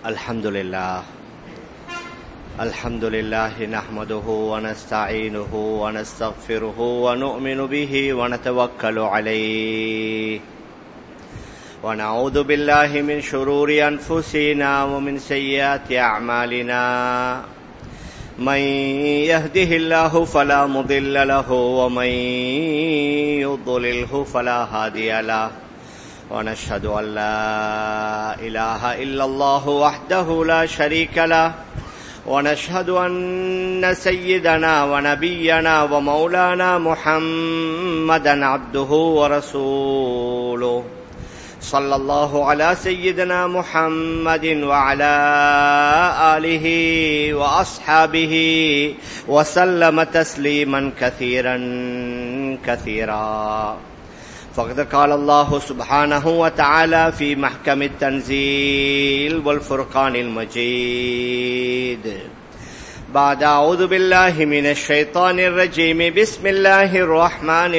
الحمد لله الحمد لله نحمده ونستعينه ونستغفره ونؤمن به ونتوكل عليه ونعوذ بالله من شرور انفسنا ومن سيئات اعمالنا من يهده الله فلا مضل له ومن يضلله فلا هادي له ونشهد ان لا اله الا الله وحده لا شريك له ونشهد ان سيدنا ونبينا ومولانا محمدا عبده ورسوله صلى الله على سيدنا محمد وعلى اله واصحابه وسلم تسليما كثيرا كثيرا فقد قال الله سبحانه وتعالى في محكم التنزيل والفرقان المجيد بعد اعوذ بالله من الشيطان الرجيم بسم الله الرحمن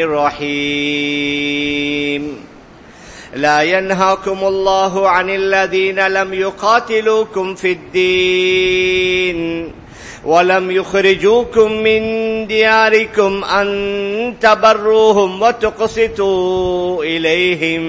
الرحيم لا ينهاكم الله عن الذين لم يقاتلوكم في الدين ولم يخرجوكم من دياركم أن تبروهم وتقسطوا إليهم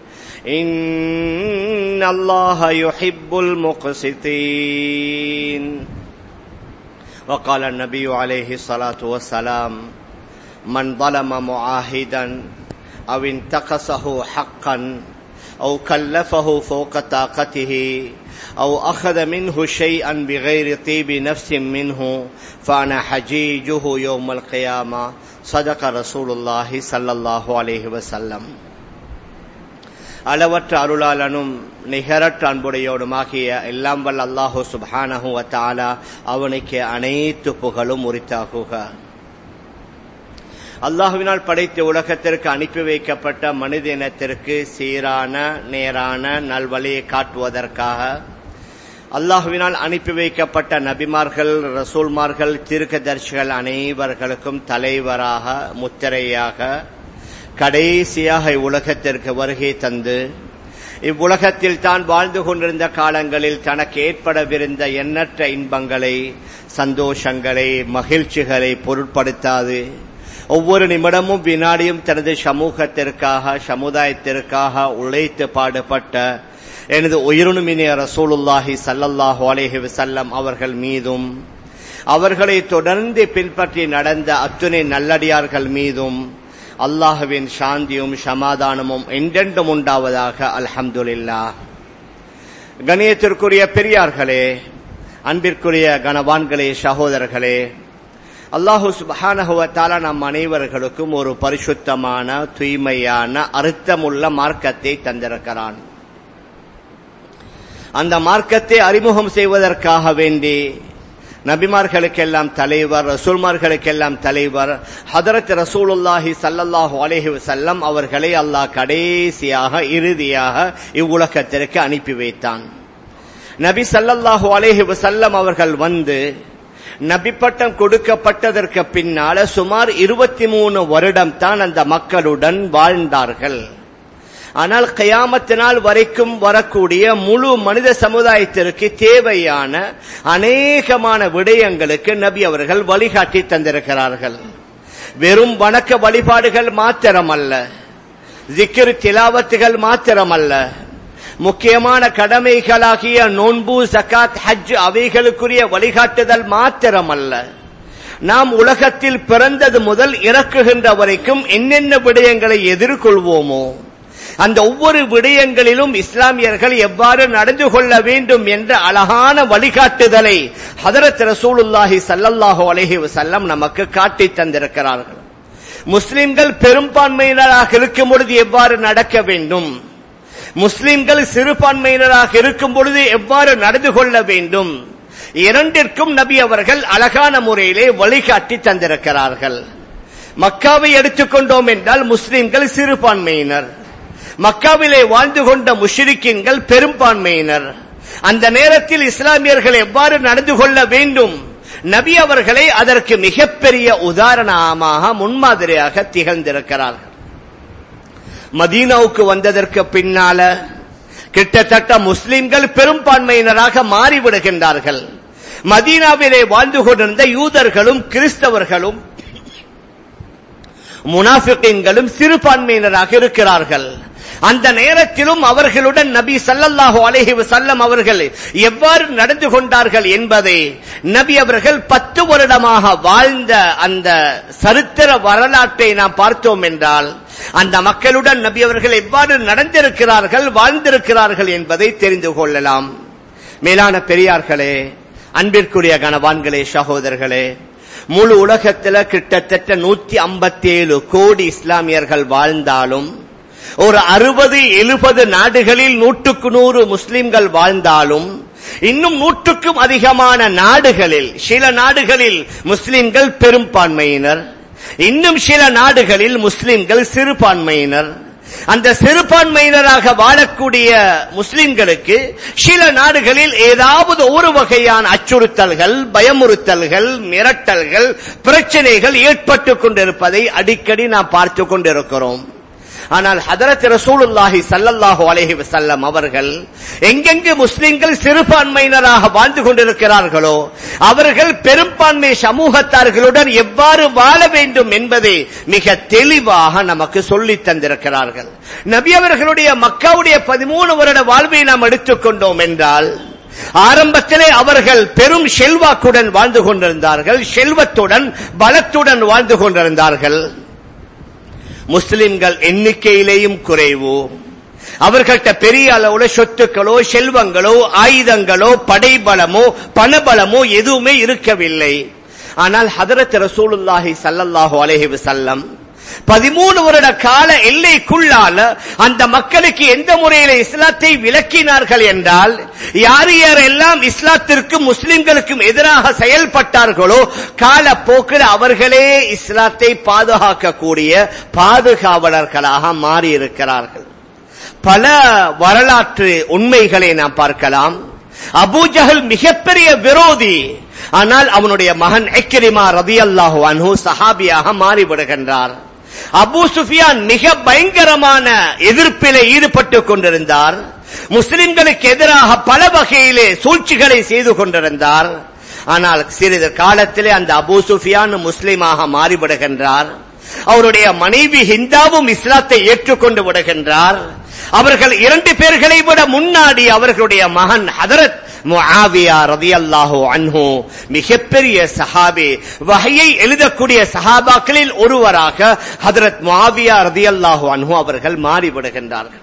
إن الله يحب المقسطين وقال النبي عليه الصلاة والسلام من ظلم معاهدا أو انتقصه حقا أو كلفه فوق طاقته أو أخذ منه شيئا بغير طيب نفس منه فأنا حجيجه يوم القيامة صدق رسول الله صلى الله عليه وسلم அளவற்ற அருளாளனும் நிகரற்ற அன்புடையோடுமாகிய எல்லாம் வல்ல அல்லாஹு சுபானஹு வத்தாலா அவனுக்கு அனைத்து புகழும் உரித்தாகுக அல்லாஹுவினால் படைத்த உலகத்திற்கு அனுப்பி வைக்கப்பட்ட மனித இனத்திற்கு சீரான நேரான நல்வழியை காட்டுவதற்காக அல்லாஹுவினால் அனுப்பி வைக்கப்பட்ட நபிமார்கள் ரசூல்மார்கள் தீர்க்கதர்சிகள் அனைவர்களுக்கும் தலைவராக முத்திரையாக கடைசியாக இவ்வுலகத்திற்கு வருகை தந்து இவ்வுலகத்தில் தான் வாழ்ந்து கொண்டிருந்த காலங்களில் தனக்கு ஏற்படவிருந்த எண்ணற்ற இன்பங்களை சந்தோஷங்களை மகிழ்ச்சிகளை பொருட்படுத்தாது ஒவ்வொரு நிமிடமும் வினாடியும் தனது சமூகத்திற்காக சமுதாயத்திற்காக உழைத்து பாடுபட்ட எனது உயிருணுமினிய ரசூலுல்லாஹி சல்லல்லாஹு அலேஹி வசல்லம் அவர்கள் மீதும் அவர்களை தொடர்ந்து பின்பற்றி நடந்த அத்துணை நல்லடியார்கள் மீதும் அல்லாஹுவின் சாந்தியும் சமாதானமும் என்றென்றும் உண்டாவதாக அல்ஹம்துல்லா கணியத்திற்குரிய பெரியார்களே அன்பிற்குரிய கனவான்களே சகோதரர்களே அல்லாஹு சுபானகுவத்தால நம் அனைவர்களுக்கும் ஒரு பரிசுத்தமான தூய்மையான அர்த்தமுள்ள மார்க்கத்தை தந்திருக்கிறான் அந்த மார்க்கத்தை அறிமுகம் செய்வதற்காக வேண்டி நபிமார்களுக்கெல்லாம் தலைவர் ரசூல்மார்களுக்கெல்லாம் தலைவர் ஹதரத் ரசூலுல்லாஹி சல்லல்லாஹு அலேஹி வசல்லம் அவர்களை அல்லாஹ் கடைசியாக இறுதியாக இவ்வுலகத்திற்கு அனுப்பி வைத்தான் நபி சல்லல்லாஹு அலேஹி வசல்லம் அவர்கள் வந்து நபி பட்டம் கொடுக்கப்பட்டதற்கு பின்னால சுமார் இருபத்தி மூணு வருடம் தான் அந்த மக்களுடன் வாழ்ந்தார்கள் ஆனால் கயாமத்தினால் வரைக்கும் வரக்கூடிய முழு மனித சமுதாயத்திற்கு தேவையான அநேகமான விடயங்களுக்கு நபி அவர்கள் வழிகாட்டி தந்திருக்கிறார்கள் வெறும் வணக்க வழிபாடுகள் மாத்திரமல்ல ஜிக்கிர் திலாவத்துகள் மாத்திரமல்ல முக்கியமான கடமைகளாகிய நோன்பு சக்காத் ஹஜ் அவைகளுக்குரிய வழிகாட்டுதல் மாத்திரமல்ல நாம் உலகத்தில் பிறந்தது முதல் இறக்குகின்ற வரைக்கும் என்னென்ன விடயங்களை எதிர்கொள்வோமோ அந்த ஒவ்வொரு விடயங்களிலும் இஸ்லாமியர்கள் எவ்வாறு நடந்து கொள்ள வேண்டும் என்ற அழகான வழிகாட்டுதலை ஹதரத் ரசூலுல்லாஹி சல்லல்லாஹு அலஹி வசல்லம் நமக்கு காட்டி தந்திருக்கிறார்கள் முஸ்லிம்கள் பெரும்பான்மையினராக இருக்கும் பொழுது எவ்வாறு நடக்க வேண்டும் முஸ்லிம்கள் சிறுபான்மையினராக இருக்கும் பொழுது எவ்வாறு நடந்து கொள்ள வேண்டும் இரண்டிற்கும் நபி அவர்கள் அழகான முறையிலே வழிகாட்டி தந்திருக்கிறார்கள் மக்காவை எடுத்துக்கொண்டோம் என்றால் முஸ்லிம்கள் சிறுபான்மையினர் மக்காவிலே வாழ்ந்து கொண்ட முஷிரிக்கின்கள் பெரும்பான்மையினர் அந்த நேரத்தில் இஸ்லாமியர்கள் எவ்வாறு நடந்து கொள்ள வேண்டும் நபி அவர்களை அதற்கு மிகப்பெரிய உதாரணமாக முன்மாதிரியாக திகழ்ந்திருக்கிறார்கள் மதீனாவுக்கு வந்ததற்கு பின்னால கிட்டத்தட்ட முஸ்லிம்கள் பெரும்பான்மையினராக மாறிவிடுகின்றார்கள் மதீனாவிலே வாழ்ந்து கொண்டிருந்த யூதர்களும் கிறிஸ்தவர்களும் முனாஃபிகீன்களும் சிறுபான்மையினராக இருக்கிறார்கள் அந்த நேரத்திலும் அவர்களுடன் நபி ஸல்லல்லாஹு அலைஹி வஸல்லம் அவர்கள் எவ்வாறு நடந்து கொண்டார்கள் என்பதை நபி அவர்கள் பத்து வருடமாக வாழ்ந்த அந்த சரித்திர வரலாற்றை நாம் பார்த்தோம் என்றால் அந்த மக்களுடன் நபி அவர்கள் எவ்வாறு நடந்திருக்கிறார்கள் வாழ்ந்திருக்கிறார்கள் என்பதை தெரிந்து கொள்ளலாம் மேலான பெரியார்களே அன்பிற்குரிய கணவான்களே சகோதரர்களே முழு உலகத்துல கிட்டத்தட்ட நூத்தி ஐம்பத்தி ஏழு கோடி இஸ்லாமியர்கள் வாழ்ந்தாலும் ஒரு அறுபது எழுபது நாடுகளில் நூற்றுக்கு நூறு முஸ்லிம்கள் வாழ்ந்தாலும் இன்னும் நூற்றுக்கும் அதிகமான நாடுகளில் சில நாடுகளில் முஸ்லிம்கள் பெரும்பான்மையினர் இன்னும் சில நாடுகளில் முஸ்லிம்கள் சிறுபான்மையினர் அந்த சிறுபான்மையினராக வாழக்கூடிய முஸ்லிம்களுக்கு சில நாடுகளில் ஏதாவது ஒரு வகையான அச்சுறுத்தல்கள் பயமுறுத்தல்கள் மிரட்டல்கள் பிரச்சனைகள் ஏற்பட்டு கொண்டிருப்பதை அடிக்கடி நாம் பார்த்து கொண்டிருக்கிறோம் ஆனால் ஹதரத் ரசூலுல்லாஹி ஸல்லல்லாஹு அலைஹி வஸல்லம் அவர்கள் எங்கெங்கு முஸ்லிம்கள் சிறுபான்மையினராக வாழ்ந்து கொண்டிருக்கிறார்களோ அவர்கள் பெரும்பான்மை சமூகத்தார்களுடன் எவ்வாறு வாழ வேண்டும் என்பதை மிக தெளிவாக நமக்கு சொல்லித் தந்திருக்கிறார்கள் நபி அவர்களுடைய மக்காவுடைய பதிமூணு வருட வாழ்வை நாம் எடுத்துக்கொண்டோம் என்றால் ஆரம்பத்திலே அவர்கள் பெரும் செல்வாக்குடன் வாழ்ந்து கொண்டிருந்தார்கள் செல்வத்துடன் பலத்துடன் வாழ்ந்து கொண்டிருந்தார்கள் முஸ்லிம்கள் எண்ணிக்கையிலேயும் குறைவு அவர்கள்ட்ட பெரிய அளவுல சொத்துக்களோ செல்வங்களோ ஆயுதங்களோ படைபலமோ பணபலமோ எதுவுமே இருக்கவில்லை ஆனால் ஹதரத் ரசூலுல்லாஹி ஸல்லல்லாஹு அலைஹி வஸல்லம் பதிமூணு வருட கால எல்லைக்குள்ளால அந்த மக்களுக்கு எந்த முறையில இஸ்லாத்தை விளக்கினார்கள் என்றால் யார் யாரெல்லாம் இஸ்லாத்திற்கும் முஸ்லிம்களுக்கும் எதிராக செயல்பட்டார்களோ காலப்போக்கில் அவர்களே இஸ்லாத்தை பாதுகாக்கக்கூடிய பாதுகாவலர்களாக மாறியிருக்கிறார்கள் பல வரலாற்று உண்மைகளை நாம் பார்க்கலாம் அபூஜஹல் மிகப்பெரிய விரோதி ஆனால் அவனுடைய மகன் எக்கிரிமா ரதி அல்லாஹு அன்ஹு சஹாபியாக மாறிவிடுகின்றார் அபு சுஃபியான் மிக பயங்கரமான எதிர்ப்பிலே ஈடுபட்டுக் கொண்டிருந்தார் முஸ்லிம்களுக்கு எதிராக பல வகையிலே சூழ்ச்சிகளை செய்து கொண்டிருந்தார் ஆனால் சிறிது காலத்திலே அந்த அபு சுஃபியான் முஸ்லிமாக மாறிவிடுகின்றார் அவருடைய மனைவி ஹிந்தாவும் இஸ்லாத்தை ஏற்றுக்கொண்டு விடுகின்றார் அவர்கள் இரண்டு பேர்களை விட முன்னாடி அவர்களுடைய மகன் ஹதரத் முஆவியா ரதியல்லாஹு அன்ஹு மிகப்பெரிய சஹாபி வகையை எழுதக்கூடிய சஹாபாக்களில் ஒருவராக ஹதரத் முஆவியா ரதியல்லாஹு அன்ஹு அவர்கள் மாறிவிடுகின்றார்கள்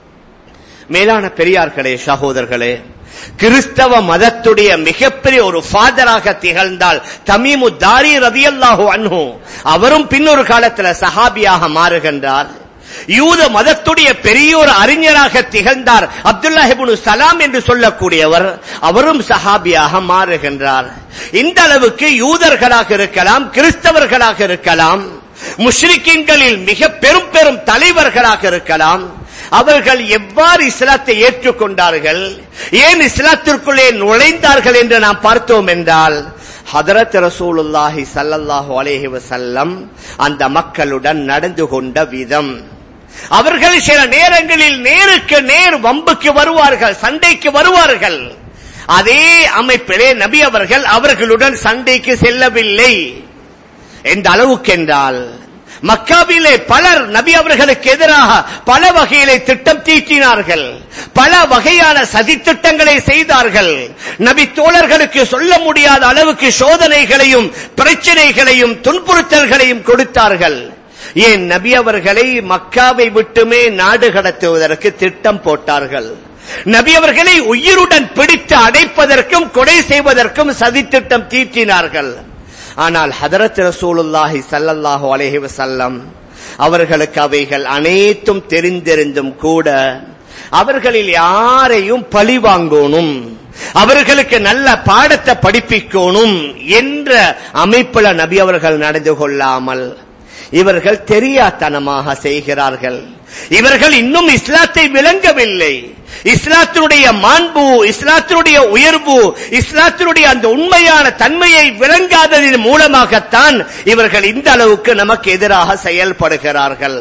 மேலான பெரியார்களே சகோதரர்களே கிறிஸ்தவ மதத்துடைய மிகப்பெரிய ஒரு ஃபாதராக திகழ்ந்தால் தமீமு தாரி ரதியல்லாஹு அன்ஹு அவரும் பின்னொரு காலத்தில் சஹாபியாக மாறுகின்றார் யூத மதத்துடைய பெரிய ஒரு அறிஞராக திகழ்ந்தார் அப்துல்லாஹிபுனு சலாம் என்று சொல்லக்கூடியவர் அவரும் சஹாபியாக மாறுகின்றார் இந்த அளவுக்கு யூதர்களாக இருக்கலாம் கிறிஸ்தவர்களாக இருக்கலாம் முஷ்ரிக்கின்களில் மிக பெரும் பெரும் தலைவர்களாக இருக்கலாம் அவர்கள் எவ்வாறு இஸ்லாத்தை ஏற்றுக்கொண்டார்கள் ஏன் இஸ்லாத்திற்குள்ளே நுழைந்தார்கள் என்று நாம் பார்த்தோம் என்றால் ஹதரத் ரசூலுல்லாஹி சல்லல்லாஹு அலைஹி வஸல்லம் அந்த மக்களுடன் நடந்து கொண்ட விதம் அவர்கள் சில நேரங்களில் நேருக்கு நேர் வம்புக்கு வருவார்கள் சண்டைக்கு வருவார்கள் அதே அமைப்பிலே நபி அவர்கள் அவர்களுடன் சண்டைக்கு செல்லவில்லை எந்த அளவுக்கு என்றால் மக்காவிலே பலர் நபி அவர்களுக்கு எதிராக பல வகையிலே திட்டம் தீட்டினார்கள் பல வகையான சதித்திட்டங்களை செய்தார்கள் நபி தோழர்களுக்கு சொல்ல முடியாத அளவுக்கு சோதனைகளையும் பிரச்சனைகளையும் துன்புறுத்தல்களையும் கொடுத்தார்கள் ஏன் நபி அவர்களை மக்காவை விட்டுமே நாடு கடத்துவதற்கு திட்டம் போட்டார்கள் நபி அவர்களை உயிருடன் பிடித்து அடைப்பதற்கும் கொலை செய்வதற்கும் சதித்திட்டம் தீட்டினார்கள் ஆனால் ஹதரத் ரசூலுல்லாஹி சல்லல்லாஹு அலைஹி வஸல்லம் அவர்களுக்கு அவைகள் அனைத்தும் தெரிந்திருந்தும் கூட அவர்களில் யாரையும் பழி வாங்கணும் அவர்களுக்கு நல்ல பாடத்தை படிப்பிக்கணும் என்ற அமைப்புல நபி அவர்கள் நடந்து கொள்ளாமல் இவர்கள் தெரியாத்தனமாக செய்கிறார்கள் இவர்கள் இன்னும் இஸ்லாத்தை விளங்கவில்லை இஸ்லாத்தினுடைய மாண்பு இஸ்லாத்தினுடைய உயர்வு இஸ்லாத்தினுடைய அந்த உண்மையான தன்மையை விளங்காததின் மூலமாகத்தான் இவர்கள் இந்த அளவுக்கு நமக்கு எதிராக செயல்படுகிறார்கள்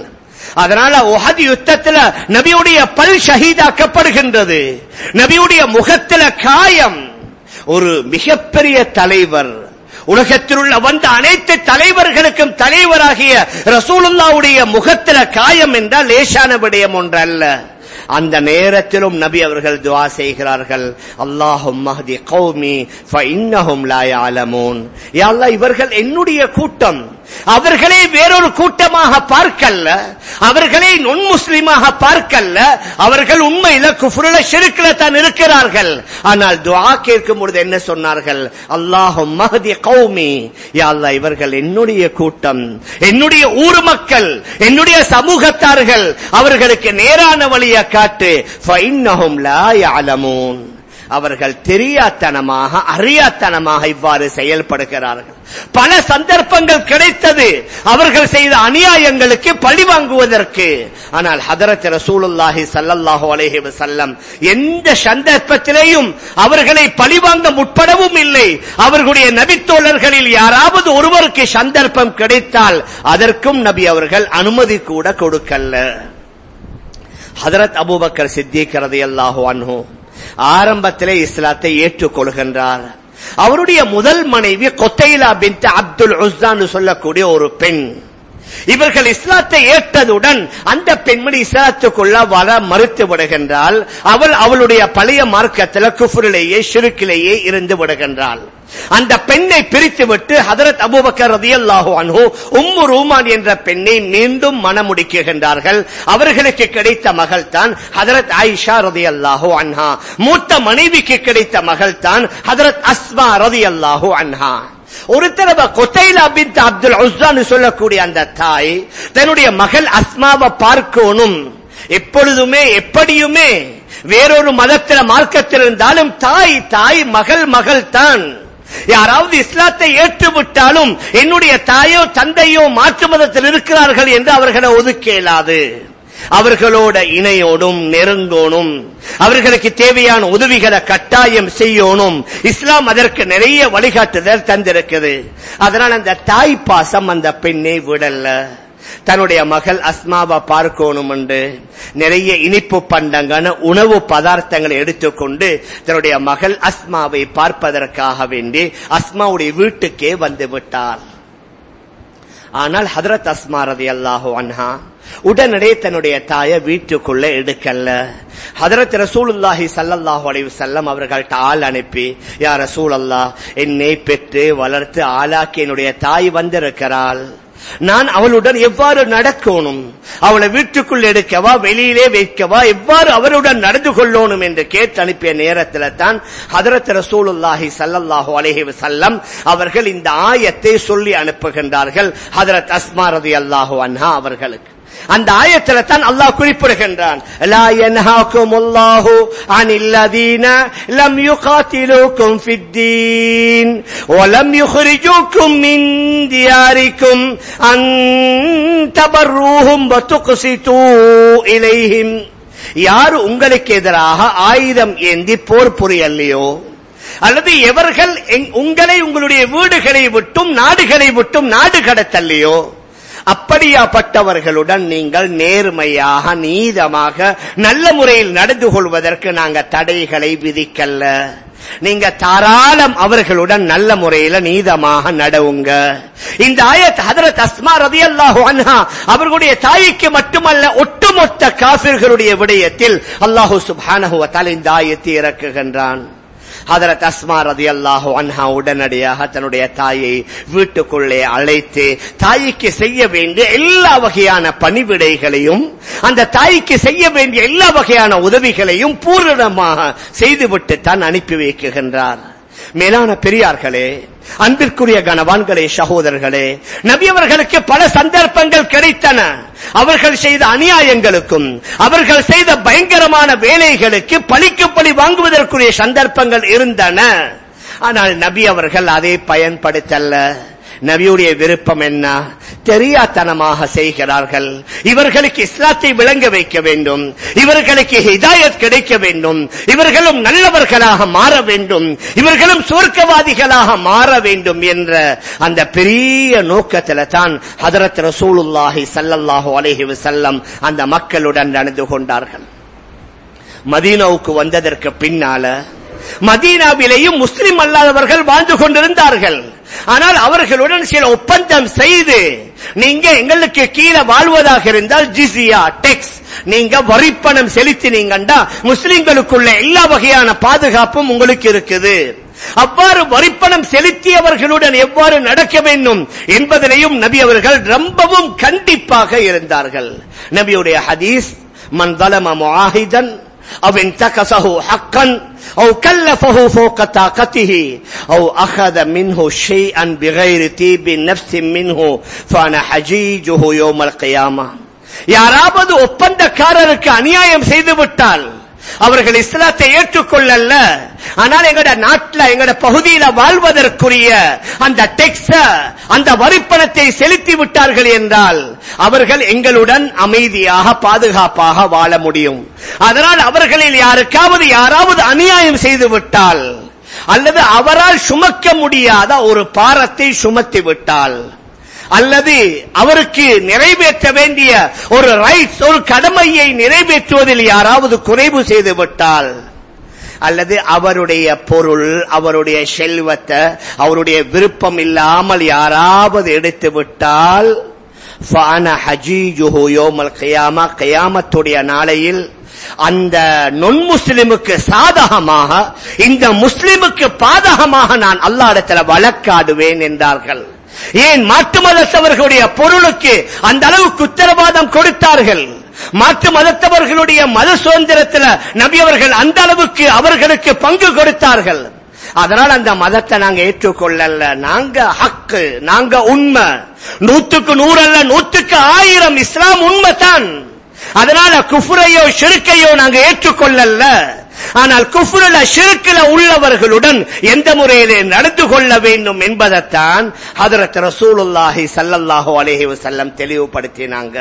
அதனால உஹது யுத்தத்துல நபியுடைய பல் ஷஹீதாக்கப்படுகின்றது நபியுடைய முகத்துல காயம் ஒரு மிகப்பெரிய தலைவர் உலகத்தில் உள்ள வந்த அனைத்து தலைவர்களுக்கும் தலைவராகிய ரசூலுல்லாவுடைய முகத்தில காயம் என்றால் லேசான விடயம் ஒன்றல்ல அந்த நேரத்திலும் நபி அவர்கள் துவா செய்கிறார்கள் அல்லாஹும் மஹதி கௌமி ஃபஇன்னஹும் லா யஅலமூன் யா அல்லாஹ் இவர்கள் என்னுடைய கூட்டம் அவர்களை வேறொரு கூட்டமாக பார்க்கல்ல அவர்களை நுண் முஸ்லிமாக பார்க்கல்ல அவர்கள் உண்மையில குஃபுருல ஷிருக்குல தான் இருக்கிறார்கள் ஆனால் துஆ கேட்கும் பொழுது என்ன சொன்னார்கள் அல்லாஹும் மஹதி கௌமி யா அல்லாஹ் இவர்கள் என்னுடைய கூட்டம் என்னுடைய ஊர் மக்கள் என்னுடைய சமூகத்தார்கள் அவர்களுக்கு நேரான வழியை காட்டு ஃபஇன்னஹும் லா யஅலமூன் அவர்கள் தெரியாத்தனமாக அறியாத்தனமாக இவ்வாறு செயல்படுகிறார்கள் பல சந்தர்ப்பங்கள் கிடைத்தது அவர்கள் செய்த அநியாயங்களுக்கு பழி வாங்குவதற்கு ஆனால் ஹதரத் ரசூலுல்லாஹி ஸல்லல்லாஹு அலைஹி வஸல்லம் எந்த சந்தர்ப்பத்திலேயும் அவர்களை பழிவாங்க முற்படவும் இல்லை அவர்களுடைய நபித்தோழர்களில் யாராவது ஒருவருக்கு சந்தர்ப்பம் கிடைத்தால் அதற்கும் நபி அவர்கள் அனுமதி கூட கொடுக்கல்ல ஹதரத் அபூபக்கர் சித்திக் ரலியல்லாஹு அன்ஹு ஆரம்பத்திலே இஸ்லாத்தை ஏற்றுக்கொள்கின்றார் அவருடைய முதல் மனைவி கொத்தைலா பின் அப்துல் உஸ்தான் சொல்லக்கூடிய ஒரு பெண் இவர்கள் இஸ்லாத்தை ஏற்றதுடன் அந்த பெண்மணி இஸ்லாத்துக்குள்ள வர மறுத்து விடுகின்றால் அவள் அவளுடைய பழைய மார்க்கத்தில் குஃபுரிலேயே ஷிருக்கிலேயே இருந்து விடுகின்றாள் அந்த பெண்ணை பிரித்துவிட்டு ஹதரத் அபூபக்கர் ரதியல்லாஹு அன்ஹு உம்மு ரூமான் என்ற பெண்ணை மீண்டும் மணமுடிக்குகின்றார்கள் அவர்களுக்கு கிடைத்த மகள் தான் ஹதரத் ஆயிஷா ரதியல்லாஹு அன்ஹா மூத்த மனைவிக்கு கிடைத்த மகள் தான் ஹதரத் அஸ்மா ரதியல்லாஹு அன்ஹா ஒரு தடவை கொத்தைலா பின் அப்துல் உஸ்தான் சொல்லக்கூடிய அந்த தாய் தன்னுடைய மகள் அஸ்மாவை பார்க்கணும் எப்பொழுதுமே எப்படியுமே வேறொரு மதத்தில மார்க்கத்தில் இருந்தாலும் தாய் தாய் மகள் மகள் தான் யாராவது இஸ்லாத்தை ஏற்றுவிட்டாலும் என்னுடைய தாயோ தந்தையோ மாற்று மதத்தில் இருக்கிறார்கள் என்று அவர்களை ஒதுக்க இயலாது அவர்களோட இணையோடும் நெருங்கோணும் அவர்களுக்கு தேவையான உதவிகளை கட்டாயம் செய்யணும் இஸ்லாம் அதற்கு நிறைய வழிகாட்டுதல் தந்திருக்குது அதனால் அந்த தாய் பாசம் அந்த பெண்ணை விடல்ல தன்னுடைய மகள் அஸ்மாவை பார்க்கணும் என்று நிறைய இனிப்பு பண்டங்கன உணவு பதார்த்தங்களை எடுத்துக்கொண்டு தன்னுடைய மகள் அஸ்மாவை பார்ப்பதற்காக வேண்டி அஸ்மாவுடைய வீட்டுக்கே வந்து விட்டார் ஆனால் ஹதரத் அஸ்மா ரதி அல்லாஹு அன்ஹா உடனடியே தன்னுடைய தாயை வீட்டுக்குள்ள எடுக்கல ஹதரத் ரசூலுல்லாஹி சல்லல்லாஹு அலைஹி வஸல்லம் அவர்கள்ட்ட ஆள் அனுப்பி யா ரசூலல்லா என்னை பெற்று வளர்த்து ஆளாக்கி என்னுடைய தாய் வந்திருக்கிறாள் நான் அவளுடன் எவ்வாறு நடக்கணும் அவளை வீட்டுக்குள் எடுக்கவா வெளியிலே வைக்கவா எவ்வாறு அவருடன் நடந்து கொள்ளணும் என்று கேட்டு அனுப்பிய நேரத்தில் தான் ஹதரத் ரசூலுல்லாஹி சல்லல்லாஹு அலைஹி வஸல்லம் அவர்கள் இந்த ஆயத்தை சொல்லி அனுப்புகின்றார்கள் ஹதரத் அஸ்மா ரலியல்லாஹு அன்ஹா அவர்களுக்கு அந்த ஆயத்துல தான் அல்லாஹ் குறிப்பிடுகின்றான் லா யன்ஹாகுமுல்லாஹு அனில் லதீன லம் யுகாத்திலூக்கும் ஃபித்தீன் வலம் யுக்ரிஜூக்கும் மின் தியாரிக்கும் அன் தபர்ரூஹும் வதுக்ஸிதூ இலைஹிம் யார் உங்களுக்கு எதிராக ஆயுதம் ஏந்தி போர் புரியலையோ அல்லது எவர்கள் எங்- உங்களை உங்களுடைய வீடுகளை விட்டும் நாடுகளை விட்டும் நாடு கடத்தல்லையோ அப்படியாப்பட்டவர்களுடன் நீங்கள் நேர்மையாக நீதமாக நல்ல முறையில் நடந்து கொள்வதற்கு நாங்க தடைகளை விதிக்கல்ல நீங்க தாராளம் அவர்களுடன் நல்ல முறையில நீதமாக நடவுங்க இந்த ஆயத் ஹதரத் அஸ்மா ரதியல்லாஹு அன்ஹா அவர்களுடைய தாய்க்கு மட்டுமல்ல ஒட்டுமொத்த காபிர்களுடைய விடயத்தில் அல்லாஹு சுப்ஹானஹு வ தஆலா இந்த ஆயத்தை இறக்குகின்றான் ஹதரத் அஸ்மா ரதியல்லாஹு அன்ஹா உடனடியாக தன்னுடைய தாயை வீட்டுக்குள்ளே அழைத்து தாய்க்கு செய்ய வேண்டிய எல்லா வகையான பணிவிடைகளையும் அந்த தாய்க்கு செய்ய வேண்டிய எல்லா வகையான உதவிகளையும் பூரணமாக செய்துவிட்டு தான் அனுப்பி வைக்குகின்றார் மேலான பெரியார்களே அன்பிற்குரிய கனவான்களே சகோதரர்களே நபி அவர்களுக்கு பல சந்தர்ப்பங்கள் கிடைத்தன அவர்கள் செய்த அநியாயங்களுக்கும் அவர்கள் செய்த பயங்கரமான வேலைகளுக்கு பழிக்கு பழி வாங்குவதற்குரிய சந்தர்ப்பங்கள் இருந்தன ஆனால் நபி அவர்கள் அதை பயன்படுத்தல்ல நபியுடைய விருப்பம் என்ன தெரியாத்தனமாக செய்கிறார்கள் இவர்களுக்கு இஸ்லாத்தை விளங்க வைக்க வேண்டும் இவர்களுக்கு ஹிதாயத் கிடைக்க வேண்டும் இவர்களும் நல்லவர்களாக மாற வேண்டும் இவர்களும் சுவர்க்கவாதிகளாக மாற வேண்டும் என்ற அந்த பெரிய நோக்கத்தில் தான் ஹதரத் ரசூலுல்லாஹி ஸல்லல்லாஹு அலைஹி வஸல்லம் அந்த மக்களுடன் நடந்து கொண்டார்கள் மதீனாவுக்கு வந்ததற்கு பின்னால மதீனாவிலேயும் முஸ்லிம் அல்லாதவர்கள் வாழ்ந்து கொண்டிருந்தார்கள் ஆனால் அவர்களுடன் சில ஒப்பந்தம் செய்து நீங்க எங்களுக்கு கீழே வாழ்வதாக இருந்தால் ஜிசியா டெக்ஸ் நீங்க வரிப்பணம் செலுத்தினீங்கண்டா முஸ்லிம்களுக்குள்ள எல்லா வகையான பாதுகாப்பும் உங்களுக்கு இருக்குது அவ்வாறு வரிப்பணம் செலுத்தியவர்களுடன் எவ்வாறு நடக்க வேண்டும் என்பதனையும் நபி அவர்கள் ரொம்பவும் கண்டிப்பாக இருந்தார்கள் நபியுடைய ஹதீஸ் மன் தலம முஆஹிதன் أو انتكسه حقا أو كلفه فوق طاقته أو أخذ منه شيئا بغير طيب نفس منه فأنا حجيجه يوم القيامة யாராவது ஒப்பந்தக்காரருக்கு அநியாயம் செய்து விட்டால் அவர்கள் இஸ்லாத்தை ஏற்றுக்கொள்ளல ஆனால் எங்கட நாட்டுல எங்கட பகுதியில வாழ்வதற்குரிய அந்த டெக்ஸ அந்த வரிப்பணத்தை செலுத்தி விட்டார்கள் என்றால் அவர்கள் எங்களுடன் அமைதியாக பாதுகாப்பாக வாழ முடியும் அதனால் அவர்களில் யாருக்காவது யாராவது அநியாயம் செய்து விட்டால் அல்லது அவரால் சுமக்க முடியாத ஒரு பாரத்தை சுமத்தி விட்டால் அல்லது அவருக்கு நிறைவேற்ற வேண்டிய ஒரு ரைட்ஸ் ஒரு கடமையை நிறைவேற்றுவதில் யாராவது குறைவு செய்து விட்டால் அல்லது அவருடைய பொருள் அவருடைய செல்வத்தை அவருடைய விருப்பம் இல்லாமல் யாராவது எடுத்து விட்டால் கயாமத்துடைய நாளையில் அந்த நொன் முஸ்லிமுக்கு சாதகமாக இந்த முஸ்லிமுக்கு பாதகமாக நான் அல்லா இடத்துல வழக்காடுவேன் என்றார்கள் ஏன் மாற்று மதத்தவர்களுடைய பொருளுக்கு அந்த அளவுக்கு உத்தரவாதம் கொடுத்தார்கள் மாற்று மதத்தவர்களுடைய மத சுதந்திரத்தில் நபி அவர்கள் அந்த அளவுக்கு அவர்களுக்கு பங்கு கொடுத்தார்கள் அதனால் அந்த மதத்தை நாங்க ஏற்றுக்கொள்ளல நாங்க ஹக்கு நாங்க உண்மை நூத்துக்கு நூறு அல்ல நூத்துக்கு ஆயிரம் இஸ்லாம் உண்மைதான் அதனால குஃபுரையோ ஷிருக்கையோ நாங்க ஏற்றுக்கொள்ளல ஆனால் குஃபுரல ஷிருக்கில உள்ளவர்களுடன் எந்த முறையிலே நடந்து கொள்ள வேண்டும் என்பதைத்தான் ஹதரத் ரசூலுல்லாஹி சல்லல்லாஹு அலைஹி வஸல்லம் தெளிவுபடுத்தினாங்க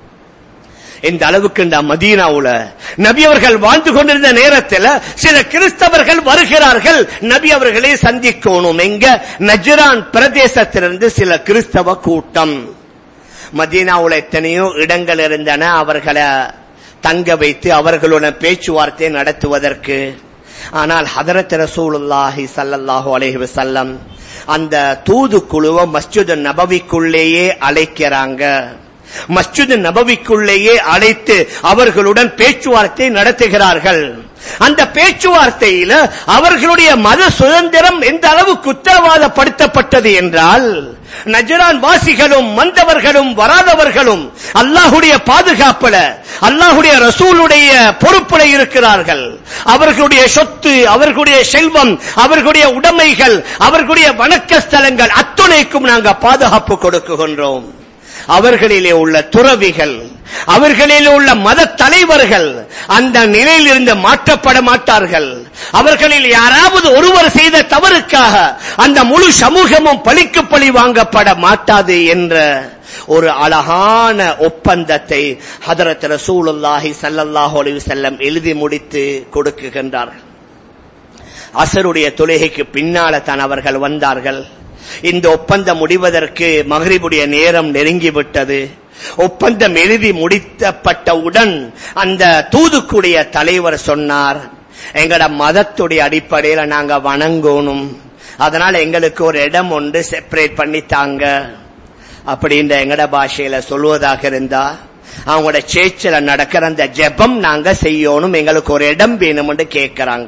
இந்த அளவுக்கு இந்த மதீனாவுல நபி அவர்கள் வாழ்ந்து கொண்டிருந்த நேரத்தில் சில கிறிஸ்தவர்கள் வருகிறார்கள் நபி அவர்களை சந்திக்கணும் எங்க நஜ்ரான் பிரதேசத்திலிருந்து சில கிறிஸ்தவ கூட்டம் மதீனாவுல எத்தனையோ இடங்கள் இருந்தன அவர்களை தங்க வைத்து அவர்களுடன் பேச்சுவார்த்தை நடத்துவதற்கு ஆனால் ஹதரத் ரசூலுல்லாஹி சல்லல்லாஹு அலைஹி வஸல்லம் அந்த தூதுக்குழுவை மஸ்ஜித் நபவிக்குள்ளேயே அழைக்கிறாங்க மஸ்ஜித் நபவிக்குள்ளேயே அழைத்து அவர்களுடன் பேச்சுவார்த்தை நடத்துகிறார்கள் அந்த பேச்சுவார்த்தையில அவர்களுடைய மத சுதந்திரம் எந்த அளவுக்கு உத்தரவாதப்படுத்தப்பட்டது என்றால் நஜரான் வாசிகளும் வந்தவர்களும் வராதவர்களும் அல்லாஹுடைய பாதுகாப்புல அல்லாஹுடைய ரசூலுடைய பொறுப்புல இருக்கிறார்கள் அவர்களுடைய சொத்து அவர்களுடைய செல்வம் அவர்களுடைய உடைமைகள் அவர்களுடைய வணக்க ஸ்தலங்கள் அத்துணைக்கும் நாங்கள் பாதுகாப்பு கொடுக்குகின்றோம் அவர்களிலே உள்ள துறவிகள் அவர்களில் உள்ள மத தலைவர்கள் அந்த நிலையில் இருந்து மாற்றப்பட மாட்டார்கள் அவர்களில் யாராவது ஒருவர் செய்த தவறுக்காக அந்த முழு சமூகமும் பழிக்கு பழி வாங்கப்பட மாட்டாது என்ற ஒரு அழகான ஒப்பந்தத்தை ஹதரத் ரசூலுல்லாஹி சல்லல்லாஹு அலைஹி வஸல்லம் எழுதி முடித்து கொடுக்குகின்றார்கள் அசருடைய தொழுகைக்கு பின்னால தான் அவர்கள் வந்தார்கள் இந்த ஒப்பந்தம் முடிவதற்கு மகரிபுடைய நேரம் நெருங்கிவிட்டது ஒப்பந்தம் எழுதி முடித்தப்பட்டவுடன் அந்த தூதுக்குடைய தலைவர் சொன்னார் எங்கட மதத்துடைய அடிப்படையில நாங்க வணங்கணும் அதனால எங்களுக்கு ஒரு இடம் ஒன்று செப்பரேட் பண்ணி தாங்க அப்படின்ற எங்கட பாஷையில சொல்வதாக இருந்தா அவங்களோட சேச்சில நடக்கிற அந்த ஜெபம் நாங்க செய்யணும் எங்களுக்கு ஒரு இடம் வேணும்னு கேட்கிறாங்க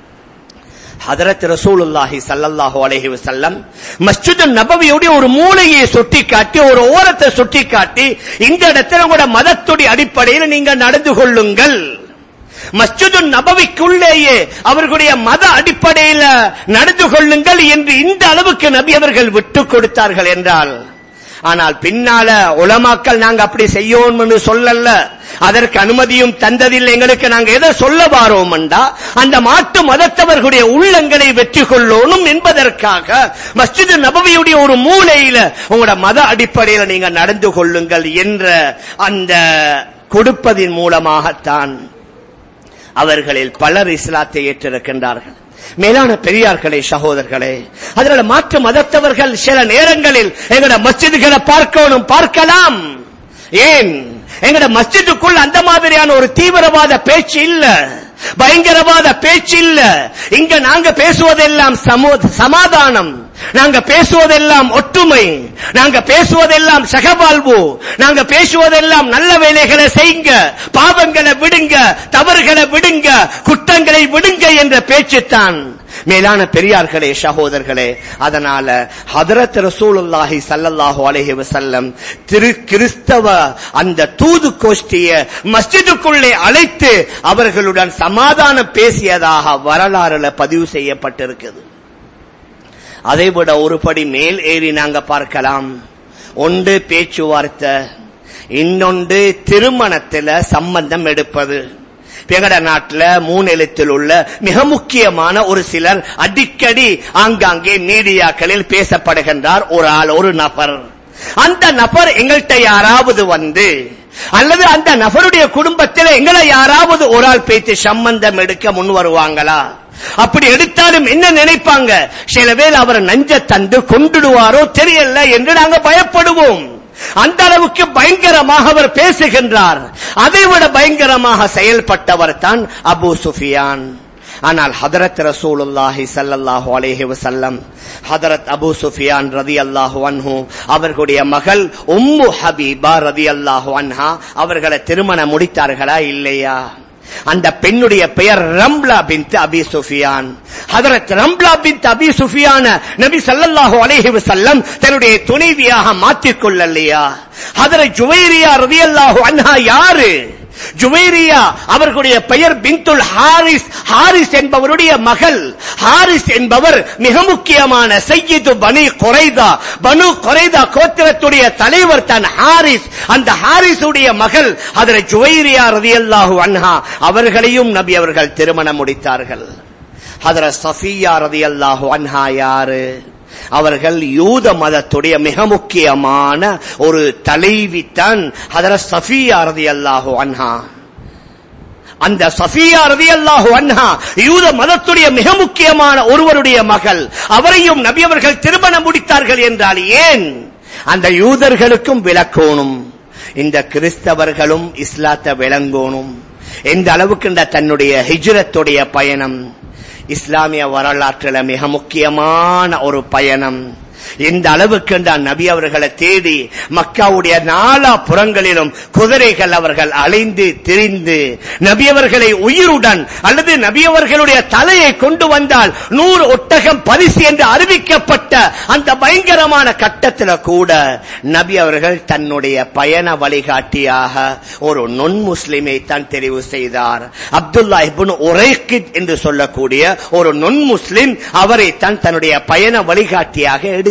ஹதரத் ரசூலுல்லாஹி சல்லல்லாஹு அலைஹி வஸல்லம் மஸ்ஜித் நபவியுடைய ஒரு மூலையை சுட்டி காட்டி ஒரு ஓரத்தை சுட்டி காட்டி இந்த இடத்துல உங்களோட மதத்துடைய அடிப்படையில் நீங்க நடந்து கொள்ளுங்கள் மஸ்ஜிது நபவிக்குள்ளேயே அவர்களுடைய மத அடிப்படையில் நடந்து கொள்ளுங்கள் என்று இந்த அளவுக்கு நபி அவர்கள் விட்டுக் கொடுத்தார்கள் என்றால் ஆனால் பின்னால உலமாக்கள் நாங்க அப்படி செய்யோம்னு சொல்லல அதற்கு அனுமதியும் தந்ததில்லை எங்களுக்கு நாங்க எதை சொல்ல வாரோம்டா அந்த மாட்டு மதத்தவர்களுடைய உள்ளங்களை வெற்றி கொள்ளணும் என்பதற்காக மஸ்ஜித் நபவியுடைய ஒரு மூலையில உங்களோட மத அடிப்படையில் நீங்க நடந்து கொள்ளுங்கள் என்ற அந்த கொடுப்பதின் மூலமாகத்தான் அவர்களில் பலர் இஸ்லாத்தை ஏற்றிருக்கின்றார்கள் மேலான பெரியார்களே சகோதரர்களே அதனால மாற்று மதத்தவர்கள் சில நேரங்களில் எங்கட மஸ்ஜிதுகளை பார்க்கணும் பார்க்கலாம் ஏன் எங்கட மஸ்ஜிதுக்குள் அந்த மாதிரியான ஒரு தீவிரவாத பேச்சு இல்ல பயங்கரவாத பேச்சு இல்ல இங்க நாங்க பேசுவதெல்லாம் சமோ- சமாதானம் நாங்க பேசுவதெல்லாம் ஒற்றுமை நாங்க பேசுவதெல்லாம் சகவாழ்வு நாங்க பேசுவதெல்லாம் நல்ல வேலைகளை செய்யுங்க பாவங்களை விடுங்க தவறுகளை விடுங்க குற்றங்களை விடுங்க என்ற பேச்சுத்தான் மேலான பெரியார்களே சகோதரர்களே அதனால ஹதரத் ரசூலுல்லாஹி ஸல்லல்லாஹு அலைஹி வஸல்லம் திரு கிறிஸ்தவ அந்த தூது கோஷ்டிய மஸ்ஜிதுக்குள்ளே அழைத்து அவர்களுடன் சமாதானம் பேசியதாக வரலாறுல பதிவு செய்யப்பட்டிருக்குது அதைவிட ஒரு படி மேல் ஏறி நாங்க பார்க்கலாம் ஒன்று பேச்சுவார்த்தை இன்னொன்று திருமணத்துல சம்பந்தம் எடுப்பது எங்கட நாட்டுல மூணு எழுத்தில் உள்ள மிக முக்கியமான ஒரு சிலர் அடிக்கடி ஆங்காங்கே மீடியாக்களில் பேசப்படுகின்றார் ஒரு ஆள் ஒரு நபர் அந்த நபர் எங்கள்கிட்ட யாராவது வந்து அல்லது அந்த நபருடைய குடும்பத்தில் எங்களை யாராவது ஒரு ஆள் பேச்சு சம்பந்தம் எடுக்க முன் வருவாங்களா அப்படி எடுத்தாலும் என்ன நினைப்பாங்க சில பேர் அவர் நஞ்ச தந்து கொண்டுடுவாரோ தெரியல என்று நாங்க பயப்படுவோம் அந்த அளவுக்கு பயங்கரமாக அவர் பேசுகின்றார் அதைவிட பயங்கரமாக செயல்பட்டவர் தான் அபு சுஃபியான் ஆனால் ஹதரத் ரசூலுல்லாஹி ஸல்லல்லாஹு அலைஹி வஸல்லம் ஹதரத் அபு சுஃபியான் ரலியல்லாஹு அன்ஹு அவர்களுடைய மகள் உம்மு ஹபீபா ரலியல்லாஹு அன்ஹா அவர்களை திருமணம் முடித்தார்களா இல்லையா அந்த பெண்ணுடைய பெயர் ரம்லா பின்த் அபி சுஃபியான் ஹதரத் ரம்லா பின்த் அபி சுஃபியான நபி ஸல்லல்லாஹு அலைஹி வஸல்லம் தன்னுடைய துணைவியாக மாற்றிக் கொள்ளலையா ஹதரத் ஜுவைரியா ரலியல்லாஹு அன்ஹா யாரு ஜுவைரியா அவர்களுடைய பெயர் பின்துல் ஹாரிஸ் ஹாரிஸ் என்பவருடைய மகள் ஹாரிஸ் என்பவர் மிக முக்கியமான சையீது பனி குறைதா பனு குறைதா கோத்திரத்துடைய தலைவர் தான் ஹாரிஸ் அந்த ஹாரிஸுடைய மகள் அதில் ஜுவைரியா ரதியல்லாஹு அன்ஹா அவர்களையும் நபி அவர்கள் திருமணம் முடித்தார்கள் அதில் சஃபியா ரதியல்லாஹு அன்ஹா யாரு அவர்கள் யூத மதத்துடைய மிக முக்கியமான ஒரு தலைவி தான் அதர சஃபியா ரதியல்லாஹு அன்ஹா அந்த சஃபியா ரதியல்லாஹு அன்ஹா யூத மதத்துடைய மிக முக்கியமான ஒருவருடைய மகள் அவரையும் நபி அவர்கள் திருமணம் முடித்தார்கள் என்றால் ஏன் அந்த யூதர்களுக்கும் விளக்கோணும் இந்த கிறிஸ்தவர்களும் இஸ்லாத்தை விளங்கோணும் எந்த அளவுக்கு இந்த தன்னுடைய ஹிஜ்ரத்துடைய பயணம் இஸ்லாமிய வரலாற்றில் மிக முக்கியமான ஒரு பயணம் இந்த அளவுக்கு தான் நபி அவர்களை தேடி மக்காவுடைய நாலா புறங்களிலும் குதிரைகள் அவர்கள் அலைந்து திரிந்து நபி அவர்களை உயிருடன் அல்லது நபி அவர்களுடைய தலையை கொண்டு வந்தால் நூறு ஒட்டகம் பரிசு என்று அறிவிக்கப்பட்ட அந்த பயங்கரமான கட்டத்தில் கூட நபி அவர்கள் தன்னுடைய பயண வழிகாட்டியாக ஒரு நொன் முஸ்லிமை தான் தெரிவு செய்தார் அப்துல்லா இப்னு உரைக்கித் என்று சொல்லக்கூடிய ஒரு நொன் முஸ்லிம் அவரை தான் தன்னுடைய பயண வழிகாட்டியாக எடுத்தார்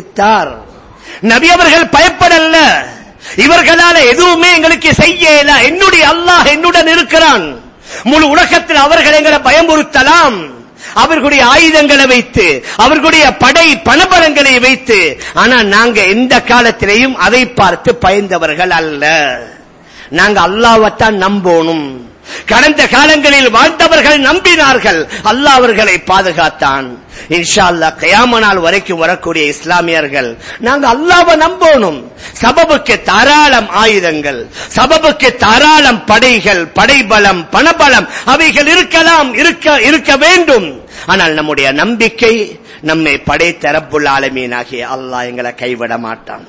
நபி அவர்கள் பயப்படல இவர்களால எதுவுமே எங்களுக்கு செய்யல என்னுடைய அல்லாஹ் என்னுடன் இருக்கிறான் முழு உலகத்தில் அவர்கள் எங்களை பயமுறுத்தலாம் அவர்களுடைய ஆயுதங்களை வைத்து அவர்களுடைய படை பணபலங்களை வைத்து ஆனா நாங்க எந்த காலத்திலேயும் அதை பார்த்து பயந்தவர்கள் அல்ல நாங்க அல்லாவத்தான் நம்பணும் கடந்த காலங்களில் வாழ்ந்தவர்கள் நம்பினார்கள் அல்லாஹ் அவர்களை பாதுகாத்தான் இன்ஷா அல்லா கயாம நாள் வரைக்கும் வரக்கூடிய இஸ்லாமியர்கள் நாங்க அல்லாவை நம்பணும் சபபுக்கு தாராளம் ஆயுதங்கள் சபபுக்கு தாராளம் படைகள் படைபலம் பணபலம் அவைகள் இருக்கலாம் இருக்க இருக்க வேண்டும் ஆனால் நம்முடைய நம்பிக்கை நம்மை படைத்த ரப்புல் ஆலமீனாகிய அல்லாஹ் எங்களை கைவிட மாட்டான்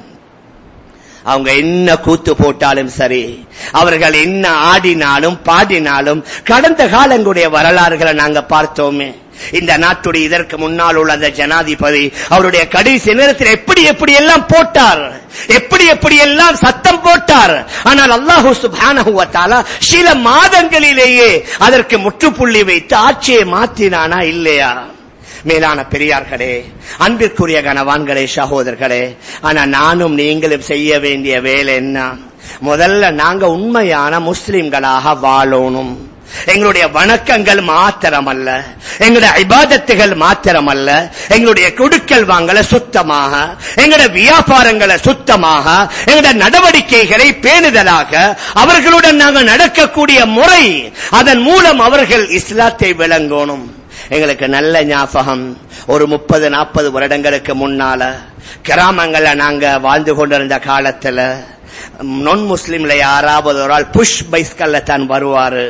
அவங்க என்ன கூத்து போட்டாலும் சரி அவர்கள் என்ன ஆடினாலும் பாடினாலும் கடந்த காலங்களுடைய வரலாறுகளை நாங்க பார்த்தோமே இந்த நாட்டுடைய இதற்கு முன்னால் உள்ள அந்த ஜனாதிபதி அவருடைய கடைசி நேரத்தில் எப்படி எப்படி எல்லாம் போட்டார் எப்படி எப்படி எல்லாம் சத்தம் போட்டார் ஆனால் அல்லாஹு சுப்ஹானஹு வ தஆலா சில மாதங்களிலேயே அதற்கு முற்றுப்புள்ளி வைத்து ஆட்சியை மாற்றினானா இல்லையா மேலான பெரியார்களே அன்பிற்குரிய கனவான்களே சகோதரர்களே ஆனா நானும் நீங்களும் செய்ய வேண்டிய வேலை என்ன முதல்ல நாங்க உண்மையான முஸ்லிம்களாக வாழணும் எங்களுடைய வணக்கங்கள் மாத்திரமல்ல எங்களுடைய இபாதத்துகள் மாத்திரமல்ல எங்களுடைய கொடுக்கல் வாங்கல சுத்தமாக எங்களுடைய வியாபாரங்களை சுத்தமாக எங்களுடைய நடவடிக்கைகளை பேணுதலாக அவர்களுடன் நாங்கள் நடக்கக்கூடிய முறை அதன் மூலம் அவர்கள் இஸ்லாத்தை விளங்கணும் எங்களுக்கு நல்ல ஞாபகம் ஒரு முப்பது நாற்பது வருடங்களுக்கு முன்னால கிராமங்கள்ல நாங்க வாழ்ந்து கொண்டிருந்த காலத்துல நான் முஸ்லிம்ல யாராவது ஒரு ஆள் புஷ் பைஸ்கல்ல தான் வருவாரு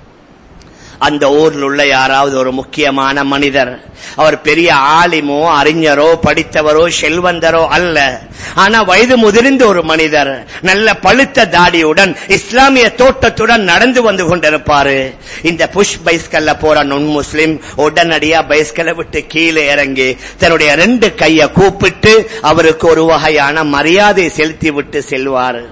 அந்த ஊர்ல உள்ள யாராவது ஒரு முக்கியமான மனிதர் அவர் பெரிய ஆலிமோ அறிஞரோ படித்தவரோ செல்வந்தரோ அல்ல ஆனா வயது முதிர்ந்த ஒரு மனிதர் நல்ல பழுத்த தாடியுடன் இஸ்லாமிய தோட்டத்துடன் நடந்து வந்து கொண்டிருப்பாரு இந்த புஷ் பைஸ்கல்ல போற நுண் முஸ்லிம் உடனடியா பைஸ்கல்ல விட்டு கீழே இறங்கி தன்னுடைய ரெண்டு கைய கூப்பிட்டு அவருக்கு ஒரு வகையான மரியாதை செலுத்தி விட்டு செல்வாரு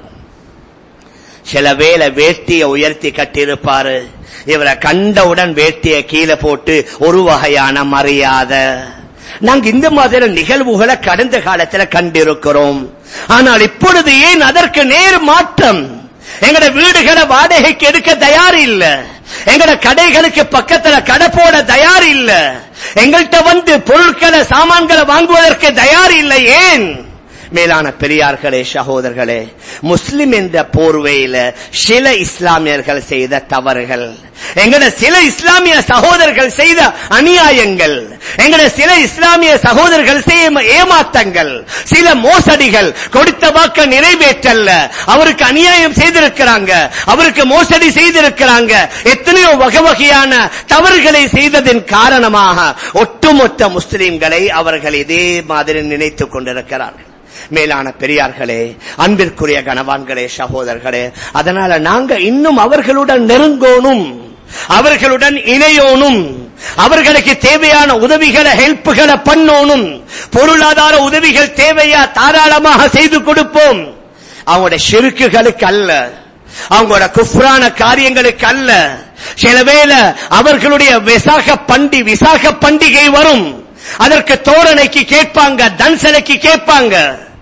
சில வேளை வேட்டியை உயர்த்தி கட்டியிருப்பாரு இவரை கண்டவுடன் வேட்டியை கீழே போட்டு ஒரு வகையான மரியாதை நாங்க இந்த மாதிரி நிகழ்வுகளை கடந்த காலத்துல கண்டிருக்கிறோம் ஆனால் இப்பொழுது ஏன் அதற்கு நேர் மாற்றம் எங்கட வீடுகளை வாடகைக்கு எடுக்க தயார் இல்ல எங்கட கடைகளுக்கு பக்கத்துல கடை போட தயார் இல்ல எங்கள்கிட்ட வந்து பொருட்களை சாமான்களை வாங்குவதற்கு தயார் இல்லை ஏன் மேலான பெரியார்களே சகோதரர்களே முஸ்லிம் என்ற போர்வையில சில இஸ்லாமியர்கள் செய்த தவறுகள் எங்கட சில இஸ்லாமிய சகோதரர்கள் செய்த அநியாயங்கள் எங்கட சில இஸ்லாமிய சகோதரர்கள் செய்ய ஏமாத்தங்கள் சில மோசடிகள் கொடுத்த வாக்க நிறைவேற்றல்ல அவருக்கு அநியாயம் செய்திருக்கிறாங்க அவருக்கு மோசடி செய்திருக்கிறாங்க எத்தனையோ வகை வகையான தவறுகளை செய்ததின் காரணமாக ஒட்டுமொத்த முஸ்லிம்களை அவர்கள் இதே மாதிரி நினைத்துக் கொண்டிருக்கிறார்கள் மேலான பெரியார்களே அன்பிற்குரிய கனவான்களே சகோதரர்களே அதனால நாங்க இன்னும் அவர்களுடன் நெருங்கோனும் அவர்களுடன் இணையோனும் அவர்களுக்கு தேவையான உதவிகளை ஹெல்ப்புகளை பண்ணோனும் பொருளாதார உதவிகள் தேவையா தாராளமாக செய்து கொடுப்போம் அவங்களுடைய சிறுக்குகளுக்கு அல்ல அவங்களோட குஃப்ரான காரியங்களுக்கு அல்ல சில வேளை அவர்களுடைய விசாக பண்டி விசாக பண்டிகை வரும் அதற்கு தோரணைக்கு கேட்பாங்க தன்சலைக்கு கேட்பாங்க